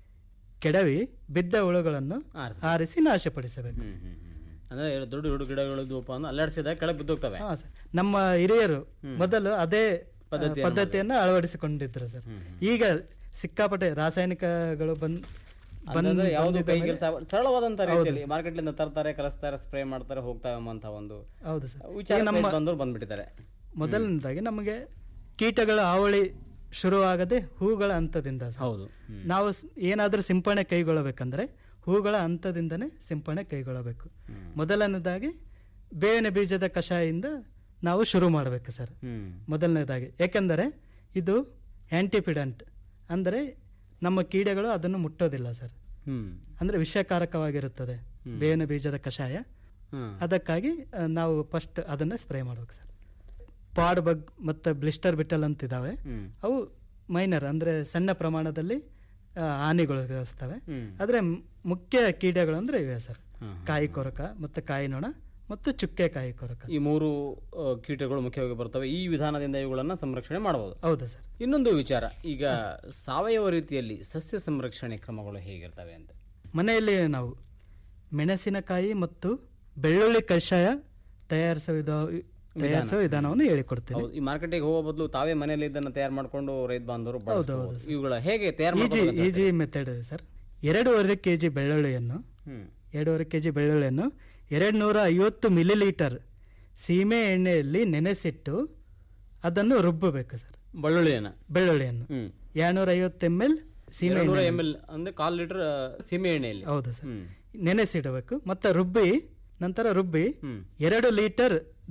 ಕೆಡವಿ ಬಿದ್ದ ಹುಳುಗಳನ್ನು ಆರಿಸಿ. ಆರಿಸಿ ನಾಶಪಡಿಸಬೇಕು ಹ್ಮ್ ಹ್ಮ್ ಹ್ಮ್ ಹ್ಮ್. ಅಂದ್ರೆ ದೊಡ್ಡ ದೊಡ್ಡ ಗಿಡಗಳಿದ್ವಪ್ಪ ಅಂದ್ರೆ ಅಲ್ಲಾಡಿಸಿದಾಗ ಕೆಳಗೆ ಬಿದ್ದೋಗ್ತವೆ ಹಾ, ಸರ್. ನಮ್ಮ ಹಿರಿಯರು ಹ್ಮ್. ಮೊದಲು ಅದೇ ಆ, ಪದ್ಧತಿಯನ್ನು ಪದ್ಧತಿಯನ್ನು ಅಳವಡಿಸಿಕೊಂಡಿದ್ರು ಸರ್ ಹ್ಮ್, ಹ್ಮ್. ಈಗ ಸಿಕ್ಕಾಪಟ್ಟೆ ರಾಸಾಯನಿಕಗಳು ಬಂದ್ ಅಂತಂದ್ರೆ ಯಾವುದು ಬಂದಿದ್ದ ಕೈ ಮೇಲೆ- ಕೆಲಸ ಸರಳವಾದಂತ ಹೌದು ರೀತಿಯಲ್ಲಿ ಮಾರ್ಕೆಟ್ಲಿಂದ ತರ್ತಾರೆ ಕಲಿಸ್ತಾರೆ ಸ್ಪ್ರೇ ಮಾಡ್ತಾರೆ ಹೋಗ್ತಾವೆ ಎಂಬಂತ ಒಂದು ಹೌದು ಸರ್ ವಿಚಾರ ಈಗ ನಮ್ಮ ಬಂದವರು ಬಂದ್ಬಿಟ್ಟಿದ್ದಾರೆ ಮೊದಲನೇದಾಗಿ ನಮಗೆ ಕೀಟಗಳ ಹಾವಳಿ ಶುರುವಾಗದೆ ಹೂಗಳ ಹಂತದಿಂದ ಸರ್. ಹೌದು ಹ್ಮ್. ನಾವು ಸ್- ಏನಾದ್ರೂ ಸಿಂಪರಣೆ ಕೈಗೊಳ್ಳಬೇಕಂದ್ರೆ ಹೂಗಳ ಹಂತದಿಂದನೇ ಸಿಂಪರಣೆ ಕೈಗೊಳ್ಳಬೇಕು ಹ್ಮ್. ಮೊದಲನೇದಾಗಿ ಬೇವಿನ ಬೀಜದ ಕಷಾಯದಿಂದ ನಾವು ಶುರು ಮಾಡಬೇಕು ಸರ್ ಹ್ಮ್ ಮೊದಲನೇದಾಗಿ ಯಾಕೆಂದರೆ ಇದು ಆಂಟಿಪಿಡೆಂಟ್ ಅಂದರೆ ನಮ್ಮ ಕೀಡೆಗಳು ಅದನ್ನು ಮುಟ್ಟೋದಿಲ್ಲ ಸರ್ ಹ್ಮ್ ಅಂದರೆ ವಿಷಕಾರಕವಾಗಿರುತ್ತದೆ ಹ್ಮ್. ಬೇವಿನ ಬೀಜದ ಕಷಾಯ ಹ್ಮ್. ಅದಕ್ಕಾಗಿ ಆ, ನಾವು ಫಸ್ಟ್ ಅದನ್ನೇ ಸ್ಪ್ರೇ ಮಾಡ್ಬೇಕು ಸರ್ ಪಾಡ್ ಬಗ್ ಮತ್ತು ಬ್ಲಿಸ್ಟರ್ ಬಿಟ್ಟಲ್ ಅಂತಿದ್ದಾವೆ ಹ್ಮ್. ಅವು ಮೈನರ್ ಅಂದರೆ ಸಣ್ಣ ಪ್ರಮಾಣದಲ್ಲಿ ಆ, ಹಾನಿಗೊಳಗಿಸ್ತವೆ ಹ್ಮ್. ಆದರೆ ಮ್- ಮುಖ್ಯ ಕೀಡೆಗಳು ಅಂದರೆ ಇವೆ ಸರ್ ಹ್ಮ್. ಕಾಯಿ ಕೊರಕ ಮತ್ತು ಕಾಯಿ ನೊಣ ಮತ್ತು ಚುಕ್ಕೆ ಕಾಯಿ ಕೊರಕ ಈ ಮೂರು ಆ, ಕೀಟಗಳು ಮುಖ್ಯವಾಗಿ ಬರ್ತವೆ ಈ ವಿಧಾನದಿಂದ ಇವುಗಳನ್ನ ಸಂರಕ್ಷಣೆ ಮಾಡಬಹುದು ಹೌದಾ ಸರ್ ಇನ್ನೊಂದು ವಿಚಾರ ಈಗ ಸಾವಯವ ರೀತಿಯಲ್ಲಿ ಸಸ್ಯ ಸಂರಕ್ಷಣೆ ಕ್ರಮಗಳು ಹೇಗಿರ್ತವೆ ಅಂತ ಮನೆಯಲ್ಲಿ ನಾವು ಮೆಣಸಿನಕಾಯಿ ಮತ್ತು ಬೆಳ್ಳುಳ್ಳಿ ಕಷಾಯ ತಯಾರಿಸುವ ವಿಧ- ತಯಾರಿಸುವ ವಿಧಾನವನ್ನು ಹೇಳಿಕೊಡ್ತೀನಿ ಹೌದು ಈ ಮಾರ್ಕೆಟಿಗೆ ಹೋಗೋ ಬದಲು ತಾವೇ ಮನೆಯಲ್ಲಿ ಇದನ್ನ ತಯಾರು ಮಾಡ್ಕೊಂಡು ರೈತ ಬಾಂಧವರು ಬಳಸಬಹುದು ಇವುಗಳ ಹೇಗೆ ತಯಾರು ಈಜಿ ಮಾಡ್ಬೋದು ಈಜಿ ಮೆಥಡ್ ಇದೆ ಸರ್ ಎರಡೂವರೆ ಕೆ ಜಿ ಬೆಳ್ಳುಳ್ಳಿಯನ್ನು ಹ್ಮ್ ಎರಡೂವರೆ ಕೆ ಜಿ ಬೆಳ್ಳುಳ್ಳಿಯನ್ನು ಎರಡು ನೂರ ಐವತ್ತು ಮಿಲಿ ಲೀಟರ್ ಸೀಮೆ ಎಣ್ಣೆಯಲ್ಲಿ ನೆನೆಸಿಟ್ಟು ಅದನ್ನು ರುಬ್ಬಬೇಕು ಸರ್ ಬೆಳ್ಳುಳ್ಳಿಯನ್ನ ಬೆಳ್ಳುಳ್ಳಿಯನ್ನು ಹ್ಮ್ ಎರಡ್ನೂರ ಐವತ್ತು ಎಮ್ ಎಲ್ ಸೀಮೆ ಎರಡ್ನೂರ ಎಣ್ಣೆ ಎಮ್ ಎಲ್ ಅಂದ್ರೆ ಕಾಲ್ ಲೀಟರ್ ಸೀಮೆ ಎಣ್ಣೆಯಲ್ಲಿ ಹೌದು ಸರ್ ಹ್ಮ್ ನೆನೆಸಿಡಬೇಕು ಮತ್ತೆ ರುಬ್ಬಿ ನಂತರ ರುಬ್ಬಿ ಹ್ಮ್ ಎರಡು ಲೀಟರ್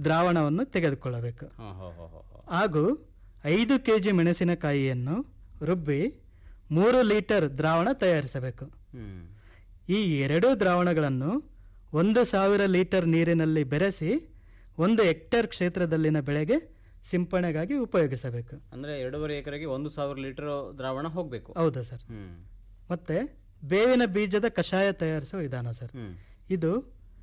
ದ್ರಾವಣವನ್ನು ತೆಗೆದುಕೊಳ್ಳಬೇಕು ಹಾ, ಹೋ, ಹೋ, ಹೋ, ಹೋ. ಹಾಗೂ ಐದು ಕೆ ಜಿ ಮೆಣಸಿನಕಾಯಿಯನ್ನು ರುಬ್ಬಿ ಮೂರು ಲೀಟರ್ ದ್ರಾವಣ ತಯಾರಿಸಬೇಕು ಹ್ಮ್. ಈ ಎರಡೂ ದ್ರಾವಣಗಳನ್ನು ಒಂದು ಸಾವಿರ ಲೀಟರ್ ನೀರಿನಲ್ಲಿ ಬೆರೆಸಿ ಒಂದು ಹೆಕ್ಟೇರ್ ಕ್ಷೇತ್ರದಲ್ಲಿನ ಬೆಳೆಗೆ ಸಿಂಪರಣೆಗಾಗಿ ಉಪಯೋಗಿಸಬೇಕು ಅಂದ್ರೆ ಎರಡೂವರೆ ಎಕರೆಗೆ ಒಂದು ಸಾವಿರ ಲೀಟರ್ ದ್ರಾವಣ ಹೋಗ್ಬೇಕು ಹೌದಾ ಸರ್ ಹ್ಮ್ ಮತ್ತೆ ಬೇವಿನ ಬೀಜದ ಕಷಾಯ ತಯಾರಿಸುವ ವಿಧಾನ ಸರ್ ಹ್ಮ್. ಇದು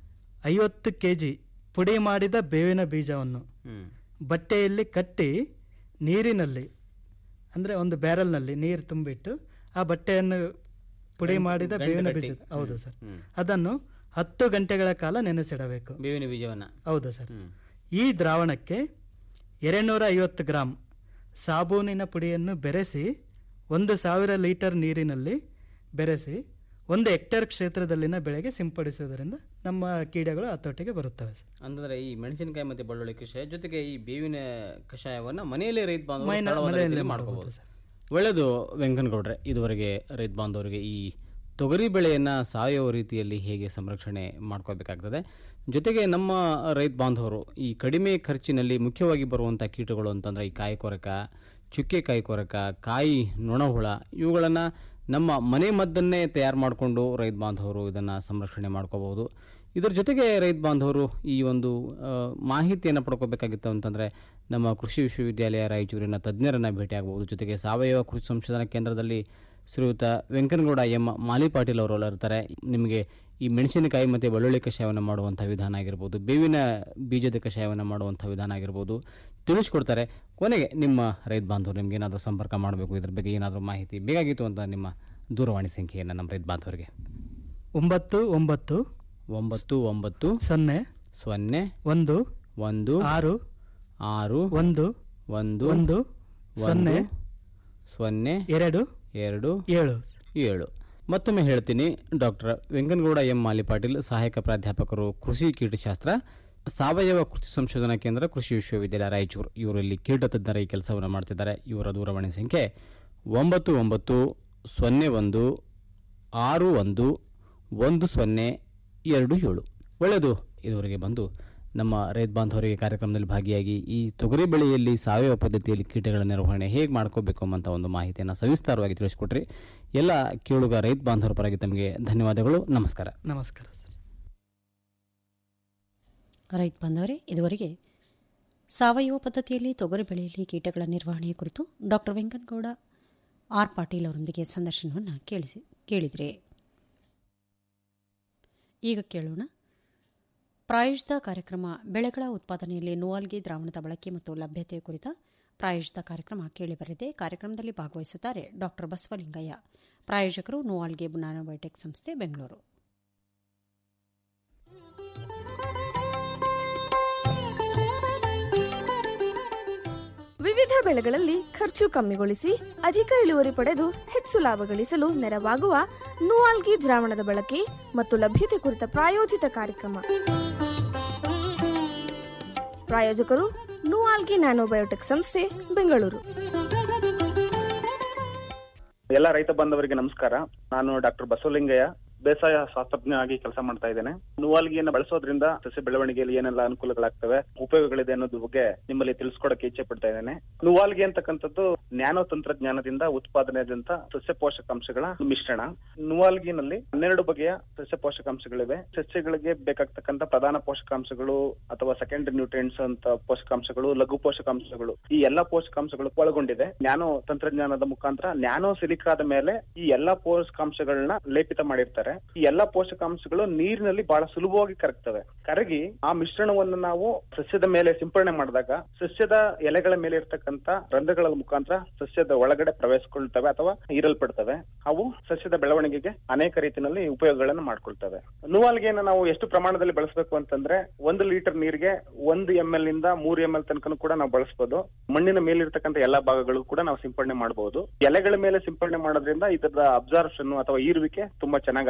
ಐವತ್ತು ಕೆ ಜಿ ಪುಡಿ ಮಾಡಿದ ಬೇವಿನ ಬೀಜವನ್ನು ಹ್ಮ್. ಬಟ್ಟೆಯಲ್ಲಿ ಕಟ್ಟಿ ನೀರಿನಲ್ಲಿ ಅಂದರೆ ಒಂದು ಬ್ಯಾರಲ್ನಲ್ಲಿ ನೀರು ತುಂಬಿಟ್ಟು ಆ ಬಟ್ಟೆಯನ್ನು ಪುಡಿ ಗಂಟು- ಮಾಡಿದ ಗಂಟು ಬೇವಿನ ಕಟ್ಟಿ. ಬೀಜ ಹೌದು ಹ್ಮ್. ಸರ್ ಹ್ಮ್. ಅದನ್ನು ಹತ್ತು ಗಂಟೆಗಳ ಕಾಲ ನೆನೆಸಿಡಬೇಕು ಬೇವಿನ ಬೀಜವನ್ನ ಹೌದು ಸರ್ ಹ್ಮ್. ಈ ದ್ರಾವಣಕ್ಕೆ ಎರಡುನೂರ ಐವತ್ತು ಗ್ರಾಂ ಸಾಬೂನಿನ ಪುಡಿಯನ್ನು ಬೆರೆಸಿ ಒಂದು ಸಾವಿರ ಲೀಟರ್ ನೀರಿನಲ್ಲಿ ಬೆರೆಸಿ ಒಂದು ಹೆಕ್ಟೇರ್ ಕ್ಷೇತ್ರದಲ್ಲಿನ ಬೆಳೆಗೆ ಸಿಂಪಡಿಸುವುದರಿಂದ ನಮ್ಮ ಕೀಡೆಗಳು ಹತೋಟಿಗೆ ಬರುತ್ತವೆ ಸರ್ ಅಂದ್ರೆ ಈ ಮೆಣಸಿನಕಾಯಿ ಮತ್ತೆ ಬೆಳ್ಳುಳ್ಳಿ ಕಷಾಯ ಜೊತೆಗೆ ಈ ಬೇವಿನ ಕಷಾಯವನ್ನ ಮನೆಯಲ್ಲೇ ರೈತ ಬಾಂಧವರು ಮೈನ- ಸರಳವಾದ ಮನೆಯಲ್ಲೇ ರೀತಿಯಲ್ಲಿ ಮಾಡ್ಬೋದು ಮಾಡ್ಕೋಬಹುದು ಒಳ್ಳೆಯದು ವೆಂಕನಗೌಡ್ರೆ ಇದುವರೆಗೆ ರೈತ ಬಾಂಧವರಿಗೆ ಈ ತೊಗರಿ ಬೆಳೆಯನ್ನು ಸಾವಯವ ರೀತಿಯಲ್ಲಿ ಹೇಗೆ ಸಂರಕ್ಷಣೆ ಮಾಡ್ಕೋಬೇಕಾಗ್ತದೆ ಜೊತೆಗೆ ನಮ್ಮ ರೈತ ಬಾಂಧವರು ಈ ಕಡಿಮೆ ಖರ್ಚಿನಲ್ಲಿ ಮುಖ್ಯವಾಗಿ ಬರುವಂಥ ಕೀಟಗಳು ಅಂತಂದರೆ ಈ ಕಾಯಿ ಕೊರಕ ಚುಕ್ಕೆ ಕಾಯಿ ಕೊರಕ ಕಾಯಿ ನೊಣಹುಳ ಇವುಗಳನ್ನು ನಮ್ಮ ಮನೆ ಮದ್ದನ್ನೇ ತಯಾರು ಮಾಡಿಕೊಂಡು ರೈತ ಬಾಂಧವರು ಇದನ್ನು ಸಂರಕ್ಷಣೆ ಮಾಡ್ಕೋಬಹುದು ಇದರ ಜೊತೆಗೆ ರೈತ ಬಾಂಧವರು ಈ ಒಂದು ಆ, ಮಾಹಿತಿಯನ್ನು ಪಡ್ಕೋಬೇಕಾಗಿತ್ತು ಅಂತಂದರೆ ನಮ್ಮ ಕೃಷಿ ವಿಶ್ವವಿದ್ಯಾಲಯ ರಾಯಚೂರಿನ ತಜ್ಞರನ್ನು ಭೇಟಿಯಾಗಬಹುದು ಜೊತೆಗೆ ಸಾವಯವ ಕೃಷಿ ಸಂಶೋಧನಾ ಕೇಂದ್ರದಲ್ಲಿ ಶ್ರೀಯುತ ವೆಂಕನಗೌಡ ಎಂ ಮಾಲಿ ಪಾಟೀಲ್ ಅವರು ಇರ್ತಾರೆ ನಿಮಗೆ ಈ ಮೆಣಸಿನಕಾಯಿ ಮತ್ತು ಬೆಳ್ಳುಳ್ಳಿ ಕಷಾಯವನ್ನು ಮಾಡುವಂಥ ವಿಧಾನ ಆಗಿರ್ಬೋದು ಬೇವಿನ ಬೀಜದ ಕಷಾಯವನ್ನು ಮಾಡುವಂಥ ವಿಧಾನ ಆಗಿರ್ಬೋದು ತಿಳಿಸ್ಕೊಡ್ತಾರೆ ಕೊನೆಗೆ ನಿಮ್ಮ ರೈತ ಬಾಂಧವರು ನಿಮ್ಗೆ ಏನಾದರೂ ಸಂಪರ್ಕ ಮಾಡಬೇಕು ಇದ್ರ ಬಗ್ಗೆ ಏನಾದರೂ ಮಾಹಿತಿ ಬೇಕಾಗಿತ್ತು ಅಂತ ನಿಮ್ಮ ದೂರವಾಣಿ ಸಂಖ್ಯೆಯನ್ನು ನಮ್ಮ ರೈತ ಬಾಂಧವರಿಗೆ ಒಂಬತ್ತು ಒಂಬತ್ತು ಒಂಬತ್ತು ಒಂಬತ್ತು ಸೊನ್ನೆ ಸೊನ್ನೆ ಒಂದು ಒಂದು ಆರು ಆರು ಒಂದು ಒಂದು ಒಂದು ಸೊನ್ನೆ ಸೊನ್ನೆ ಎರಡು ಎರಡು ಏಳು ಏಳು ಮತ್ತೊಮ್ಮೆ ಹೇಳ್ತೀನಿ ಡಾಕ್ಟರ್ ವೆಂಕನಗೌಡ ಎಂ ಮಾಲಿ ಪಾಟೀಲ್ ಸಹಾಯಕ ಪ್ರಾಧ್ಯಾಪಕರು ಕೃಷಿ ಕೀಟಶಾಸ್ತ್ರ ಸಾವಯವ ಕೃಷಿ ಸಂಶೋಧನಾ ಕೇಂದ್ರ ಕೃಷಿ ವಿಶ್ವವಿದ್ಯಾಲಯ ರಾಯಚೂರು ಇವರಲ್ಲಿ ಕೀಟ ತಜ್ಞರ ಈ ಕೆಲಸವನ್ನು ಮಾಡ್ತಿದ್ದಾರೆ ಇವರ ದೂರವಾಣಿ ಸಂಖ್ಯೆ ಒಂಬತ್ತು ಒಂಬತ್ತು ಸೊನ್ನೆ ಒಂದು ಆರು ಒಂದು ಒಂದು ಸೊನ್ನೆ ಎರಡು ಏಳು ಒಳ್ಳೆಯದು ಇದುವರೆಗೆ ಬಂದು ನಮ್ಮ ರೈತ ಬಾಂಧವರಿಗೆ ಕಾರ್ಯಕ್ರಮದಲ್ಲಿ ಭಾಗಿಯಾಗಿ ಈ ತೊಗರಿ ಬೆಳೆಯಲ್ಲಿ ಸಾವಯವ ಪದ್ಧತಿಯಲ್ಲಿ ಕೀಟಗಳ ನಿರ್ವಹಣೆ ಹೇಗೆ ಮಾಡ್ಕೋಬೇಕು ಅಂತ ಒಂದು ಮಾಹಿತಿಯನ್ನು ಸವಿಸ್ತಾರವಾಗಿ ತಿಳಿಸ್ಕೊಟ್ರಿ ಎಲ್ಲ ಕೇಳುಗ ರೈತ ಬಾಂಧವರ ಪರವಾಗಿ ತಮಗೆ ಧನ್ಯವಾದಗಳು ನಮಸ್ಕಾರ ನಮಸ್ಕಾರ ರೈತ ಬಾಂಧವರೇ ಇದುವರೆಗೆ ಸಾವಯವ ಪದ್ಧತಿಯಲ್ಲಿ ತೊಗರಿ ಬೆಳೆಯಲ್ಲಿ ಕೀಟಗಳ ನಿರ್ವಹಣೆ ಕುರಿತು ಡಾಕ್ಟರ್ ವೆಂಕನಗೌಡ ಆರ್ ಪಾಟೀಲ್ ಅವರೊಂದಿಗೆ ಸಂದರ್ಶನವನ್ನು ಕೇಳಿಸಿ ಕೇಳಿದರೆ ಈಗ ಕೇಳೋಣ ಪ್ರಾಯೋಜಿತ ಕಾರ್ಯಕ್ರಮ ಬೆಳೆಗಳ ಉತ್ಪಾದನೆಯಲ್ಲಿ ನೋವಾಲ್ಗಿ ದ್ರಾವಣದ ಬಳಕೆ ಮತ್ತು ಲಭ್ಯತೆ ಕುರಿತ ಪ್ರಾಯೋಜಿತ ಕಾರ್ಯಕ್ರಮ ಕೇಳಿಬರಲಿದೆ ಕಾರ್ಯಕ್ರಮದಲ್ಲಿ ಭಾಗವಹಿಸುತ್ತಾರೆ ಡಾಕ್ಟರ್ ಬಸವಲಿಂಗಯ್ಯ ಪ್ರಾಯೋಜಕರು ನೋವಾಲ್ಗೆ ಬಯೋಟೆಕ್ ಸಂಸ್ಥೆ ಬೆಂಗಳೂರು ವಿವಿಧ ಬೆಳೆಗಳಲ್ಲಿ ಖರ್ಚು ಕಮ್ಮಿಗೊಳಿಸಿ ಅಧಿಕ ಇಳುವರಿ ಪಡೆದು ಹೆಚ್ಚು ಲಾಭ ಗಳಿಸಲು ನೆರವಾಗುವ ನೂವಾಲ್ಗಿ ದ್ರಾವಣದ ಬಳಕೆ ಮತ್ತು ಲಭ್ಯತೆ ಕುರಿತ ಪ್ರಾಯೋಜಿತ ಕಾರ್ಯಕ್ರಮ ಪ್ರಾಯೋಜಕರು ನೂವಾಲ್ಗಿ ನ್ಯಾನೋಬಯೋಟೆಕ್ ಸಂಸ್ಥೆ ಬೆಂಗಳೂರು ಎಲ್ಲ ರೈತ ಬಾಂಧವರಿಗೆ ನಮಸ್ಕಾರ ನಾನು ಡಾಕ್ಟರ್ ಬಸವಲಿಂಗಯ್ಯ ಬೇಸಾಯ ಶಾಸ್ತ್ರಜ್ಞ ಆಗಿ ಕೆಲಸ ಮಾಡ್ತಾ ಇದ್ದೇನೆ ನುವಾಲ್ಗಿಯನ್ನು ಬಳಸೋದ್ರಿಂದ ಸಸ್ಯ ಬೆಳವಣಿಗೆಯಲ್ಲಿ ಏನೆಲ್ಲ ಅನುಕೂಲಗಳಾಗ್ತವೆ ಉಪಯೋಗಗಳಿದೆ ಅನ್ನೋದ್ರ ಬಗ್ಗೆ ನಿಮ್ಮಲ್ಲಿ ತಿಳಿಸ್ಕೊಡಕ್ಕೆ ಇಚ್ಛೆ ಪಡ್ತಾ ಇದ್ದೇನೆ ನುವಾಲ್ಗಿ ಅಂತಕ್ಕಂಥದ್ದು ನ್ಯಾನೋ ತಂತ್ರಜ್ಞಾನದಿಂದ ಉತ್ಪಾದನೆಯಾದಂತ ಸಸ್ಯ ಪೋಷಕಾಂಶಗಳ ಮಿಶ್ರಣ ನುವಾಲ್ಗಿನಲ್ಲಿ ಹನ್ನೆರಡು ಬಗೆಯ ಸಸ್ಯ ಪೋಷಕಾಂಶಗಳಿವೆ ಸಸ್ಯಗಳಿಗೆ ಬೇಕಾಗ್ತಕ್ಕಂಥ ಪ್ರಧಾನ ಪೋಷಕಾಂಶಗಳು ಅಥವಾ ಸೆಕೆಂಡರಿ ನ್ಯೂಟ್ರಿಯೆಂಟ್ಸ್ ಅಂತ ಪೋಷಕಾಂಶಗಳು ಲಘು ಪೋಷಕಾಂಶಗಳು ಈ ಎಲ್ಲಾ ಪೋಷಕಾಂಶಗಳು ಒಳಗೊಂಡಿದೆ ನ್ಯಾನೋ ತಂತ್ರಜ್ಞಾನದ ಮುಖಾಂತರ ನ್ಯಾನೋ ಸಿಲಿಕಾದ ಮೇಲೆ ಈ ಎಲ್ಲಾ ಪೋಷಕಾಂಶಗಳನ್ನ ಲೇಪಿತ ಮಾಡಿರ್ತಾರೆ ಈ ಎಲ್ಲಾ ಪೋಷಕಾಂಶಗಳು ನೀರಿನಲ್ಲಿ ಬಹಳ ಸುಲಭವಾಗಿ ಕರಗ್ತವೆ ಕರಗಿ ಆ ಮಿಶ್ರಣವನ್ನು ನಾವು ಸಸ್ಯದ ಮೇಲೆ ಸಿಂಪಡಣೆ ಮಾಡಿದಾಗ ಸಸ್ಯದ ಎಲೆಗಳ ಮೇಲೆ ಇರ್ತಕ್ಕಂಥ ರಂಧ್ರಗಳ ಮುಖಾಂತರ ಸಸ್ಯದ ಒಳಗಡೆ ಪ್ರವೇಶಿಸ್ಕೊಳ್ತವೆ ಅಥವಾ ಹೀರಲ್ಪಡ್ತವೆ ಅವು ಸಸ್ಯದ ಬೆಳವಣಿಗೆಗೆ ಅನೇಕ ರೀತಿಯಲ್ಲಿ ಉಪಯೋಗಗಳನ್ನು ಮಾಡ್ಕೊಳ್ತವೆ ನುವಾಲ್ಗೆಯನ್ನು ನಾವು ಎಷ್ಟು ಪ್ರಮಾಣದಲ್ಲಿ ಬಳಸಬೇಕು ಅಂತಂದ್ರೆ ಒಂದು ಲೀಟರ್ ನೀರಿಗೆ ಒಂದು ಎಂ ಎಲ್ ಇಂದ ಮೂರು ಎಂ ಎಲ್ ತನಕ ಕೂಡ ನಾವು ಬಳಸಬಹುದು ಮಣ್ಣಿನ ಮೇಲಿರ್ತಕ್ಕಂಥ ಎಲ್ಲಾ ಭಾಗಗಳು ಕೂಡ ನಾವು ಸಿಂಪಡಣೆ ಮಾಡಬಹುದು ಎಲೆಗಳ ಮೇಲೆ ಸಿಂಪಡಣೆ ಮಾಡೋದ್ರಿಂದ ಇದರ ಅಬ್ಸಾರ್ಪ್ಷನ್ ಅಥವಾ ಈರುವಿಕೆ ತುಂಬಾ ಚೆನ್ನಾಗಿ